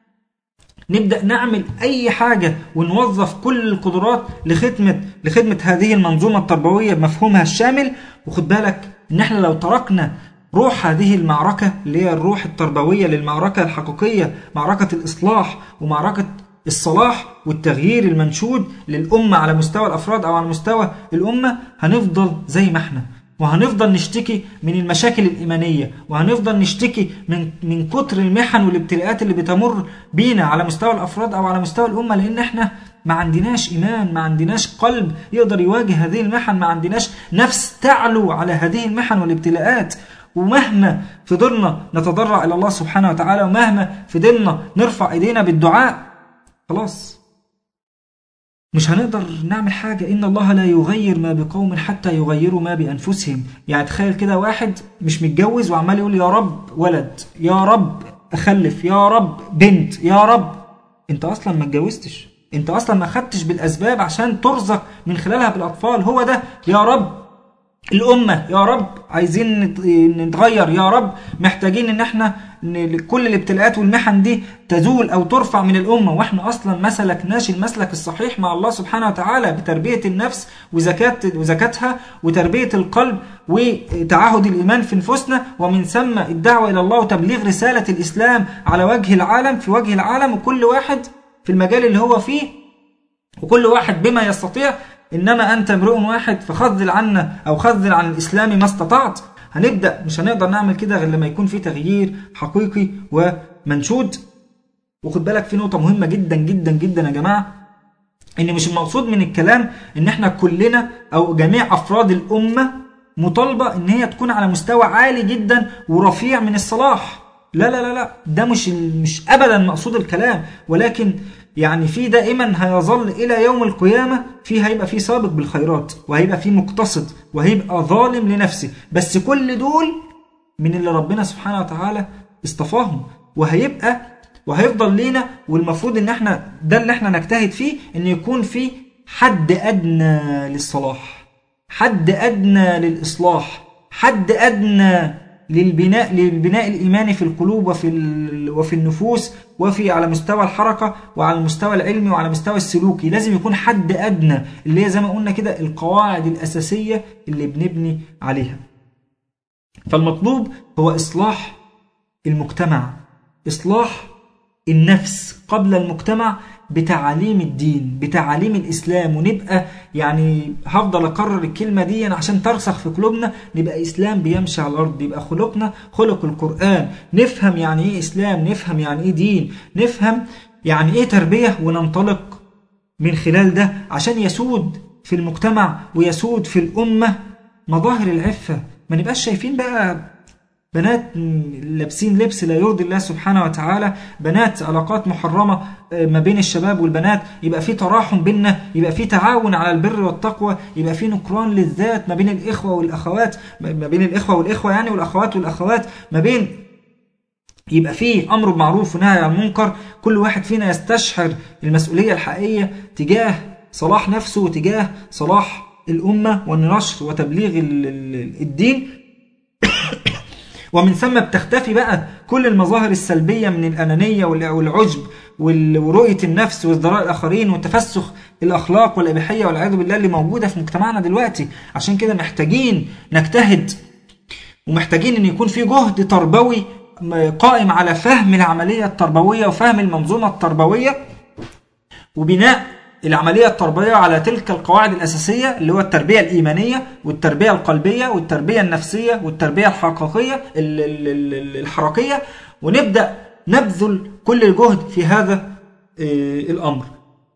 نبدا نعمل اي حاجه ونوظف كل القدرات لخدمه لخدمه هذه المنظومه التربويه بمفهومها الشامل وخد بالك ان احنا لو تركنا روح هذه المعركه اللي هي الروح التربويه للمعركه الحقيقيه معركه الاصلاح ومعركه الصلاح والتغيير المنشود للامه على مستوى الافراد او على مستوى الامه هنفضل زي ما احنا وهنفضل نشتكي من المشاكل الإيمانية وهنفضل نشتكي من من كتر المحن والابتلاءات اللي بتمر بينا على مستوى الأفراد أو على مستوى الأمة لأن احنا ما عندناش إيمان ما عندناش قلب يقدر يواجه هذه المحن ما عندناش نفس تعلو على هذه المحن والابتلاءات ومهما فضلنا نتضرع إلى الله سبحانه وتعالى ومهما فضلنا نرفع إيدينا بالدعاء خلاص مش هنقدر نعمل حاجة إن الله لا يغير ما بقوم حتى يغيروا ما بأنفسهم يعني تخيل كده واحد مش متجوز وعمال يقول يا رب ولد يا رب أخلف يا رب بنت يا رب أنت أصلا ما اتجوزتش أنت أصلا ما خدتش بالأسباب عشان ترزق من خلالها بالأطفال هو ده يا رب الأمة يا رب عايزين نت- نتغير يا رب محتاجين إن احنا ن- كل الابتلاءات والمحن دي تزول أو ترفع من الأمة وإحنا أصلا ما سلكناش المسلك الصحيح مع الله سبحانه وتعالى بتربية النفس وزكاة وزكاتها وتربية القلب وتعهد الإيمان في نفوسنا ومن ثم الدعوة إلى الله وتبليغ رسالة الإسلام على وجه العالم في وجه العالم وكل واحد في المجال اللي هو فيه وكل واحد بما يستطيع انما انت امرؤ واحد فخذل عنا او خذل عن الاسلام ما استطعت هنبدا مش هنقدر نعمل كده غير لما يكون في تغيير حقيقي ومنشود وخد بالك في نقطه مهمه جدا جدا جدا يا جماعه ان مش المقصود من الكلام ان احنا كلنا او جميع افراد الامه مطالبه ان هي تكون على مستوى عالي جدا ورفيع من الصلاح لا لا لا لا ده مش مش ابدا مقصود الكلام ولكن يعني في دائما هيظل الى يوم القيامه في هيبقى في سابق بالخيرات وهيبقى في مقتصد وهيبقى ظالم لنفسه بس كل دول من اللي ربنا سبحانه وتعالى اصطفاهم وهيبقى وهيفضل لينا والمفروض ان احنا ده اللي احنا نجتهد فيه ان يكون في حد ادنى للصلاح حد ادنى للاصلاح حد ادنى للبناء للبناء الإيماني في القلوب وفي ال- وفي النفوس وفي على مستوى الحركة وعلى المستوى العلمي وعلى مستوى السلوكي لازم يكون حد أدنى اللي هي زي ما قلنا كده القواعد الأساسية اللي بنبني عليها فالمطلوب هو إصلاح المجتمع إصلاح النفس قبل المجتمع بتعاليم الدين بتعاليم الإسلام ونبقى يعني هفضل أكرر الكلمة دي عشان ترسخ في قلوبنا نبقى إسلام بيمشي على الأرض يبقى خلقنا خلق القرآن نفهم يعني إيه إسلام نفهم يعني إيه دين نفهم يعني إيه تربية وننطلق من خلال ده عشان يسود في المجتمع ويسود في الأمة مظاهر العفة ما نبقاش شايفين بقى بنات لابسين لبس لا يرضي الله سبحانه وتعالى بنات علاقات محرمة آه، ما بين الشباب والبنات يبقى في تراحم بيننا يبقى في تعاون على البر والتقوى يبقى في نكران للذات ما بين الإخوة والأخوات ما بين الإخوة والإخوة يعني والأخوات والأخوات ما بين يبقى في امر بالمعروف ونهي عن المنكر كل واحد فينا يستشعر المسؤوليه الحقيقيه تجاه صلاح نفسه وتجاه صلاح الامه والنشر وتبليغ ال- ال- الدين ومن ثم بتختفي بقى كل المظاهر السلبيه من الانانيه وال- والعجب وال- ورؤيه النفس وازدراء الاخرين وتفسخ الاخلاق والاباحيه والعياذ بالله اللي موجوده في مجتمعنا دلوقتي عشان كده محتاجين نجتهد ومحتاجين ان يكون في جهد تربوي م- قائم على فهم العمليه التربويه وفهم المنظومه التربويه وبناء العمليه التربويه على تلك القواعد الاساسيه اللي هو التربيه الايمانيه والتربيه القلبيه والتربيه النفسيه والتربيه الحقيقيه ال- ال- ال- الحركيه ونبدا نبذل كل الجهد في هذا آه، الامر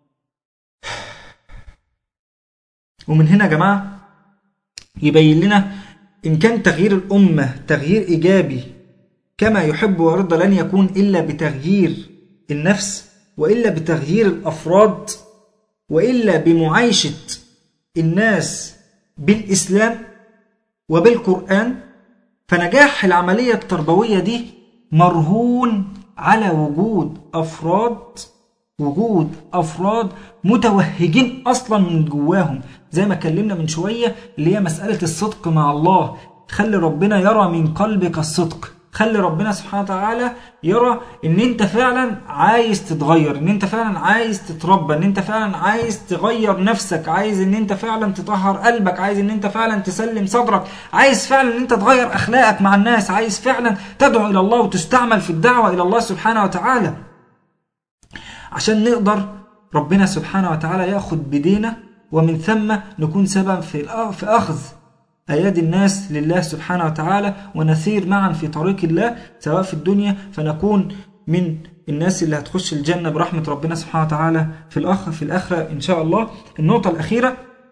ومن هنا يا جماعه يبين لنا إن كان تغيير الأمة تغيير إيجابي كما يحب ويرضى لن يكون إلا بتغيير النفس وإلا بتغيير الأفراد وإلا بمعايشة الناس بالإسلام وبالقرآن فنجاح العملية التربوية دي مرهون على وجود أفراد وجود أفراد متوهجين أصلا من جواهم زي ما اتكلمنا من شوية اللي هي مسألة الصدق مع الله خلي ربنا يرى من قلبك الصدق خلي ربنا سبحانه وتعالى يرى ان انت فعلا عايز تتغير ان انت فعلا عايز تتربى ان انت فعلا عايز تغير نفسك عايز ان انت فعلا تطهر قلبك عايز ان انت فعلا تسلم صدرك عايز فعلا ان انت تغير اخلاقك مع الناس عايز فعلا تدعو الى الله وتستعمل في الدعوة الى الله سبحانه وتعالى عشان نقدر ربنا سبحانه وتعالى ياخد بدينا ومن ثم نكون سبب في الأ- في اخذ ايادي الناس لله سبحانه وتعالى ونسير معا في طريق الله سواء في الدنيا فنكون من الناس اللي هتخش الجنه برحمه ربنا سبحانه وتعالى في الاخر في الاخره ان شاء الله النقطه الاخيره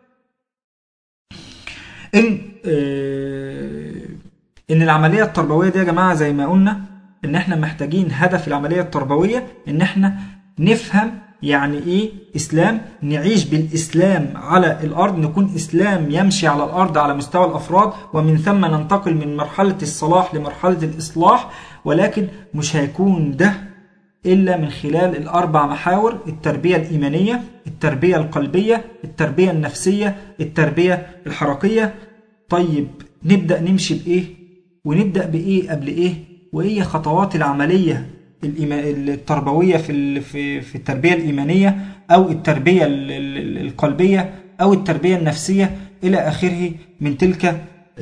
ان آه، ان العمليه التربويه دي يا جماعه زي ما قلنا ان احنا محتاجين هدف العمليه التربويه ان احنا نفهم يعني ايه اسلام نعيش بالاسلام على الارض نكون اسلام يمشي على الارض على مستوى الافراد ومن ثم ننتقل من مرحله الصلاح لمرحله الاصلاح ولكن مش هيكون ده إلا من خلال الأربع محاور التربية الإيمانية التربية القلبية التربية النفسية التربية الحركية طيب نبدأ نمشي بإيه ونبدأ بإيه قبل إيه وإيه خطوات العملية الإيما- التربوية في ال- في في التربية الإيمانية أو التربية ال- ال- القلبية أو التربية النفسية إلى آخره من تلك آه،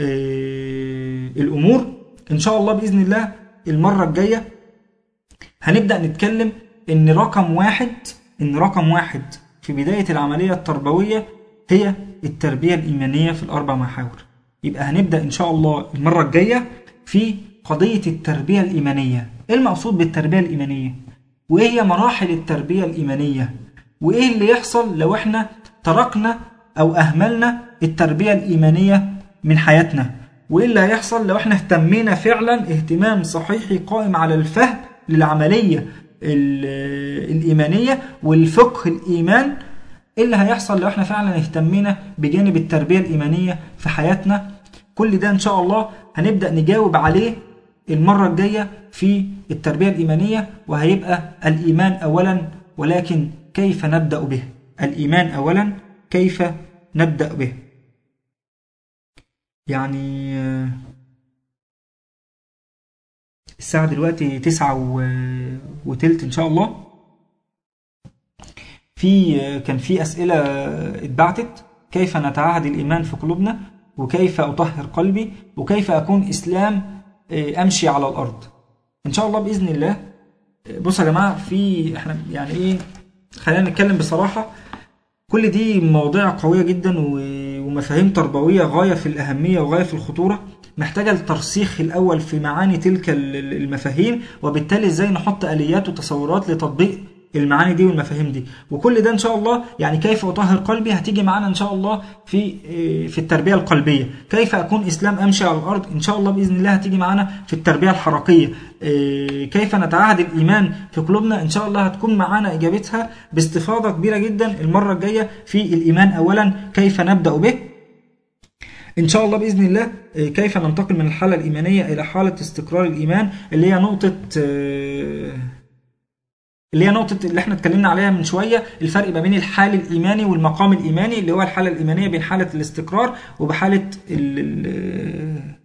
الأمور إن شاء الله بإذن الله المرة الجاية هنبدأ نتكلم إن رقم واحد إن رقم واحد في بداية العملية التربوية هي التربية الإيمانية في الأربع محاور يبقى هنبدأ إن شاء الله المرة الجاية في قضية التربية الإيمانية إيه المقصود بالتربية الإيمانية وإيه هي مراحل التربية الإيمانية وإيه اللي يحصل لو إحنا تركنا أو أهملنا التربية الإيمانية من حياتنا وإيه اللي هيحصل لو إحنا اهتمينا فعلا اهتمام صحيحي قائم على الفهم للعملية ال- الإيمانية والفقه الإيمان إيه اللي هيحصل لو إحنا فعلا اهتمينا بجانب التربية الإيمانية في حياتنا كل ده إن شاء الله هنبدأ نجاوب عليه المرة الجاية في التربية الإيمانية وهيبقى الإيمان أولا ولكن كيف نبدأ به الإيمان أولا كيف نبدأ به يعني آه، الساعة دلوقتي تسعة و... وتلت إن شاء الله في كان في أسئلة اتبعتت كيف نتعهد الإيمان في قلوبنا وكيف أطهر قلبي وكيف أكون إسلام أمشي على الأرض إن شاء الله بإذن الله بصوا يا جماعة في إحنا يعني إيه خلينا نتكلم بصراحة كل دي مواضيع قوية جدا و- ومفاهيم تربوية غاية في الأهمية وغاية في الخطورة محتاجة الترسيخ الأول في معاني تلك ال- ال- المفاهيم وبالتالي إزاي نحط آليات وتصورات لتطبيق المعاني دي والمفاهيم دي وكل ده ان شاء الله يعني كيف اطهر قلبي هتيجي معانا ان شاء الله في في التربيه القلبيه كيف اكون اسلام امشي على الارض ان شاء الله باذن الله هتيجي معانا في التربيه الحركيه إيه، كيف نتعهد الايمان في قلوبنا ان شاء الله هتكون معانا اجابتها باستفاضه كبيره جدا المره الجايه في الايمان اولا كيف نبدا به ان شاء الله باذن الله آه، كيف ننتقل من الحاله الايمانيه الى حاله استقرار الايمان اللي هي نقطه آه، اللي هي نقطة اللي احنا اتكلمنا عليها من شوية الفرق ما بين الحال الإيماني والمقام الإيماني اللي هو الحالة الإيمانية بين حالة الاستقرار وبحالة ال ال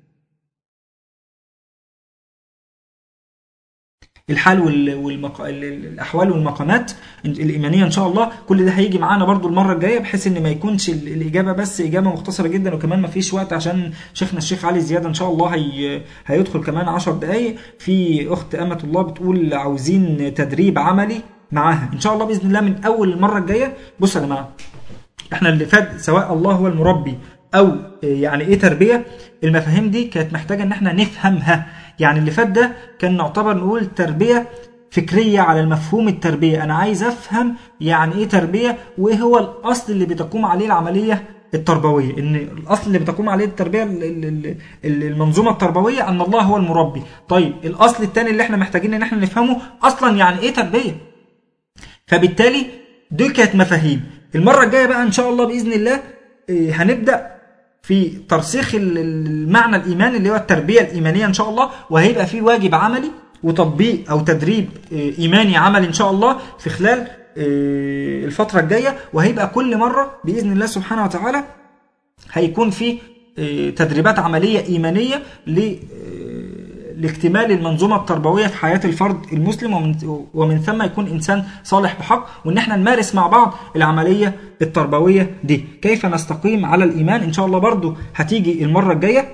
الحال وال- والمق... ال- ال- الاحوال والمقامات الايمانيه ان شاء الله كل ده هيجي معانا برضو المره الجايه بحيث ان ما يكونش ال- الاجابه بس اجابه مختصره جدا وكمان ما فيش وقت عشان شيخنا الشيخ علي زياده ان شاء الله هي... هيدخل كمان 10 دقائق في اخت امه الله بتقول عاوزين تدريب عملي معاها ان شاء الله باذن الله من اول المره الجايه بصوا يا جماعه احنا اللي فات سواء الله هو المربي او يعني ايه تربيه المفاهيم دي كانت محتاجه ان احنا نفهمها يعني اللي فات ده كان نعتبر نقول تربيه فكريه على المفهوم التربيه انا عايز افهم يعني ايه تربيه وايه هو الاصل اللي بتقوم عليه العمليه التربويه ان الاصل اللي بتقوم عليه التربيه ال- ال- ال- ال- المنظومه التربويه ان الله هو المربي طيب الاصل الثاني اللي احنا محتاجين ان احنا نفهمه اصلا يعني ايه تربيه فبالتالي دي كانت مفاهيم المره الجايه بقى ان شاء الله باذن الله إيه، هنبدا في ترسيخ ال- ال- المعنى الايماني اللي هو التربيه الايمانيه ان شاء الله وهيبقى في واجب عملي وتطبيق او تدريب إيه، ايماني عملي ان شاء الله في خلال إيه، الفتره الجايه وهيبقى كل مره باذن الله سبحانه وتعالى هيكون في إيه، تدريبات عمليه ايمانيه ل لاكتمال المنظومه التربويه في حياه الفرد المسلم ومن ومن ثم يكون انسان صالح بحق وان احنا نمارس مع بعض العمليه التربويه دي كيف نستقيم على الايمان ان شاء الله برضو هتيجي المره الجايه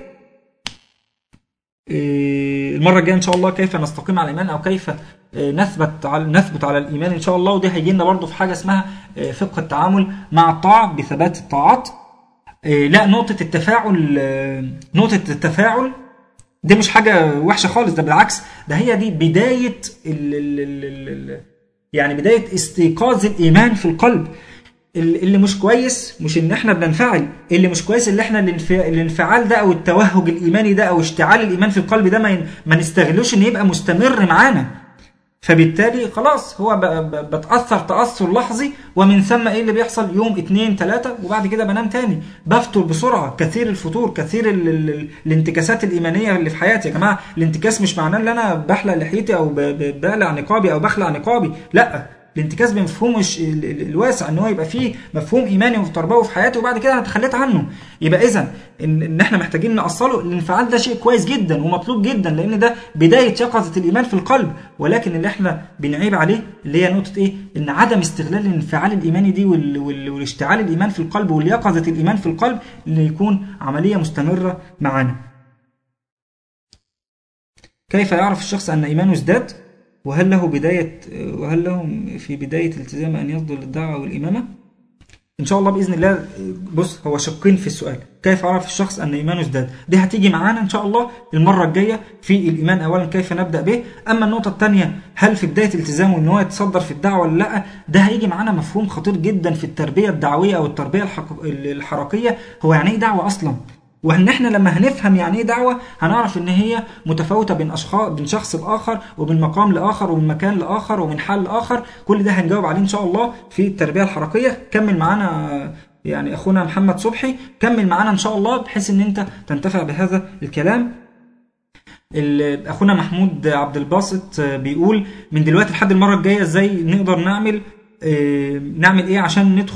إيه، المره الجايه ان شاء الله كيف نستقيم على الايمان او كيف إيه، نثبت على نثبت على الايمان ان شاء الله ودي هيجي لنا برضو في حاجه اسمها إيه، فقه التعامل مع الطاعه بثبات الطاعات إيه، لا نقطه التفاعل آه، نقطه التفاعل دي مش حاجه وحشه خالص ده بالعكس ده هي دي بدايه ال ال ال ال ال يعني بدايه استيقاظ الايمان في القلب ال- اللي مش كويس مش ان احنا بننفعل اللي مش كويس اللي احنا الانف- الانفعال ده او التوهج الايماني ده او اشتعال الايمان في القلب ده ما ين- ما نستغلوش ان يبقى مستمر معانا فبالتالي خلاص هو ب- ب- بتأثر تأثر لحظي ومن ثم ايه اللي بيحصل يوم اتنين تلاتة وبعد كده بنام تاني بفطر بسرعة كثير الفطور كثير ال ال ال الانتكاسات الإيمانية اللي في حياتي يا جماعة الانتكاس مش معناه ان انا بحلق لحيتي او ب- ب- بقلع نقابي او بخلع نقابي لا الانتكاس بمفهومه الش- ال- ال- الواسع ان هو يبقى فيه مفهوم ايماني وتربوي في حياتي وبعد كده انا تخليت عنه يبقى اذا ان, ان احنا محتاجين نأصله الانفعال ده شيء كويس جدا ومطلوب جدا لان ده بدايه يقظه الايمان في القلب ولكن اللي احنا بنعيب عليه اللي هي نقطه ايه ان عدم استغلال الانفعال الايماني دي وال وال والاشتعال الايمان في القلب واليقظه الايمان في القلب اللي يكون عمليه مستمره معانا كيف يعرف الشخص ان ايمانه ازداد وهل له بداية وهل له في بداية الالتزام أن يصدر للدعوة والإمامة؟ إن شاء الله بإذن الله بص هو شقين في السؤال كيف يعرف الشخص أن إيمانه ازداد؟ دي هتيجي معانا إن شاء الله المرة الجاية في الإيمان أولا كيف نبدأ به أما النقطة الثانية هل في بداية التزامه إن هو يتصدر في الدعوة ولا لأ؟ ده هيجي معانا مفهوم خطير جدا في التربية الدعوية أو التربية الحق... الحركية هو يعني إيه دعوة أصلا؟ وان احنا لما هنفهم يعني ايه دعوه هنعرف ان هي متفاوته بين اشخاص بين شخص لاخر وبين مقام لاخر ومن مكان لاخر ومن حال لاخر كل ده هنجاوب عليه ان شاء الله في التربيه الحركيه كمل معانا يعني اخونا محمد صبحي كمل معانا ان شاء الله بحيث ان انت تنتفع بهذا الكلام ال- اخونا محمود عبد الباسط بيقول من دلوقتي لحد المره الجايه ازاي نقدر نعمل آه، نعمل ايه عشان ندخل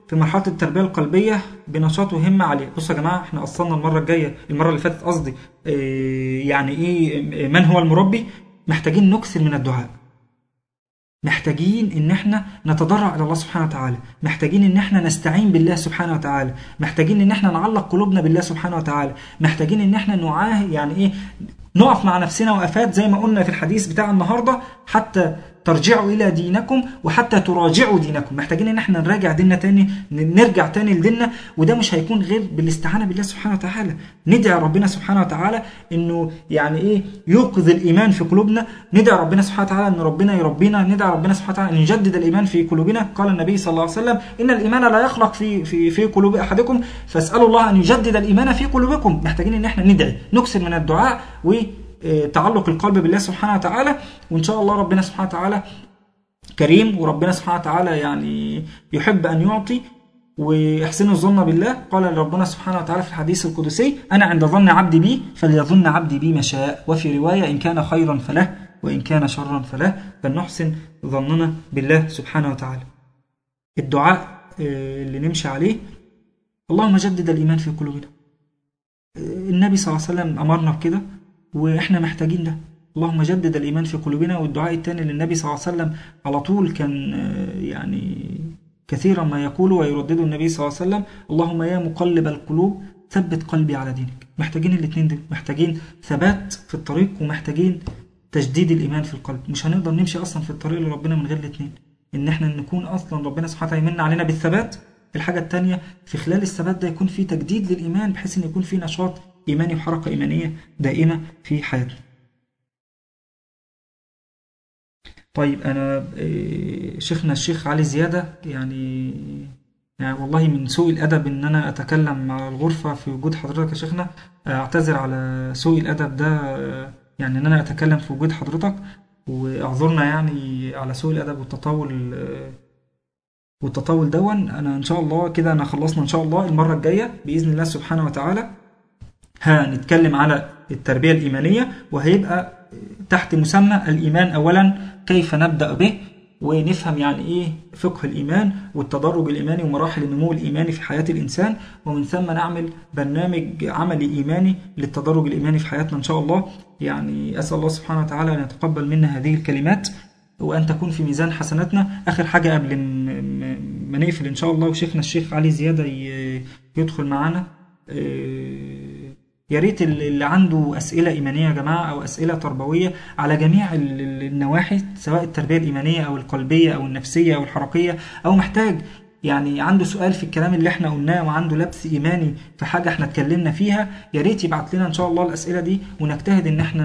في مرحله التربيه القلبيه بنشاط وهمه عاليه بصوا يا جماعه احنا اصلنا المره الجايه المره اللي فاتت قصدي إيه يعني ايه من هو المربي محتاجين نكثر من الدعاء محتاجين ان احنا نتضرع الى الله سبحانه وتعالى محتاجين ان احنا نستعين بالله سبحانه وتعالى محتاجين ان احنا نعلق قلوبنا بالله سبحانه وتعالى محتاجين ان احنا نعاه يعني ايه نقف مع نفسنا وقفات زي ما قلنا في الحديث بتاع النهارده حتى ترجعوا الى دينكم وحتى تراجعوا دينكم محتاجين ان احنا نراجع ديننا تاني نرجع تاني لديننا وده مش هيكون غير بالاستعانه بالله سبحانه وتعالى ندعي ربنا سبحانه وتعالى انه يعني ايه يوقظ الايمان في قلوبنا ندعي ربنا سبحانه وتعالى ان ربنا يربينا ندعي ربنا سبحانه وتعالى ان يجدد الايمان في قلوبنا قال النبي صلى الله عليه وسلم ان الايمان لا يخلق في في في قلوب احدكم فاسالوا الله ان يجدد الايمان في قلوبكم محتاجين ان احنا ندعي نكثر من الدعاء و تعلق القلب بالله سبحانه وتعالى وان شاء الله ربنا سبحانه وتعالى كريم وربنا سبحانه وتعالى يعني يحب ان يعطي واحسنوا الظن بالله قال ربنا سبحانه وتعالى في الحديث القدسي انا عند ظن عبدي بي فليظن عبدي بي ما شاء وفي روايه ان كان خيرا فله وان كان شرا فله فلنحسن ظننا بالله سبحانه وتعالى الدعاء اللي نمشي عليه اللهم جدد الايمان في قلوبنا النبي صلى الله عليه وسلم امرنا بكده واحنا محتاجين ده اللهم جدد الايمان في قلوبنا والدعاء الثاني للنبي صلى الله عليه وسلم على طول كان يعني كثيرا ما يقول ويردده النبي صلى الله عليه وسلم اللهم يا مقلب القلوب ثبت قلبي على دينك محتاجين الاثنين دول محتاجين ثبات في الطريق ومحتاجين تجديد الايمان في القلب مش هنقدر نمشي اصلا في الطريق لربنا من غير الاثنين ان احنا نكون اصلا ربنا سبحانه وتعالى يمن علينا بالثبات الحاجه الثانيه في خلال الثبات ده يكون في تجديد للايمان بحيث ان يكون في نشاط ايماني وحركه ايمانيه دائمه في حياتنا طيب انا شيخنا الشيخ علي زياده يعني يعني والله من سوء الادب ان انا اتكلم مع الغرفه في وجود حضرتك يا شيخنا اعتذر على سوء الادب ده يعني ان انا اتكلم في وجود حضرتك واعذرنا يعني على سوء الادب والتطاول والتطاول دون انا ان شاء الله كده انا خلصنا ان شاء الله المره الجايه باذن الله سبحانه وتعالى هنتكلم على التربيه الايمانيه وهيبقى تحت مسمى الإيمان أولا كيف نبدأ به ونفهم يعني إيه فقه الإيمان والتدرج الإيماني ومراحل النمو الإيماني في حياة الإنسان ومن ثم نعمل برنامج عملي إيماني للتدرج الإيماني في حياتنا إن شاء الله يعني أسأل الله سبحانه وتعالى أن يتقبل منا هذه الكلمات وأن تكون في ميزان حسناتنا آخر حاجة قبل ما نقفل إن شاء الله وشيخنا الشيخ علي زيادة يدخل معانا يا ريت اللي عنده اسئله ايمانيه يا جماعه او اسئله تربويه على جميع النواحي سواء التربيه الايمانيه او القلبيه او النفسيه او الحركيه او محتاج يعني عنده سؤال في الكلام اللي احنا قلناه وعنده لبس ايماني في حاجه احنا اتكلمنا فيها يا ريت يبعت لنا ان شاء الله الاسئله دي ونجتهد ان احنا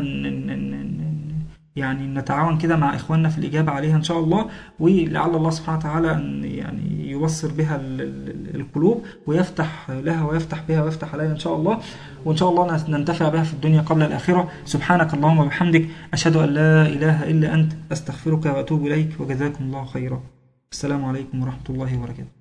يعني نتعاون كده مع اخواننا في الاجابه عليها ان شاء الله ولعل الله سبحانه وتعالى ان يعني يبصر بها القلوب ويفتح لها ويفتح بها ويفتح عليها ان شاء الله وان شاء الله ننتفع بها في الدنيا قبل الاخره سبحانك اللهم وبحمدك اشهد ان لا اله الا انت استغفرك واتوب اليك وجزاكم الله خيرا السلام عليكم ورحمه الله وبركاته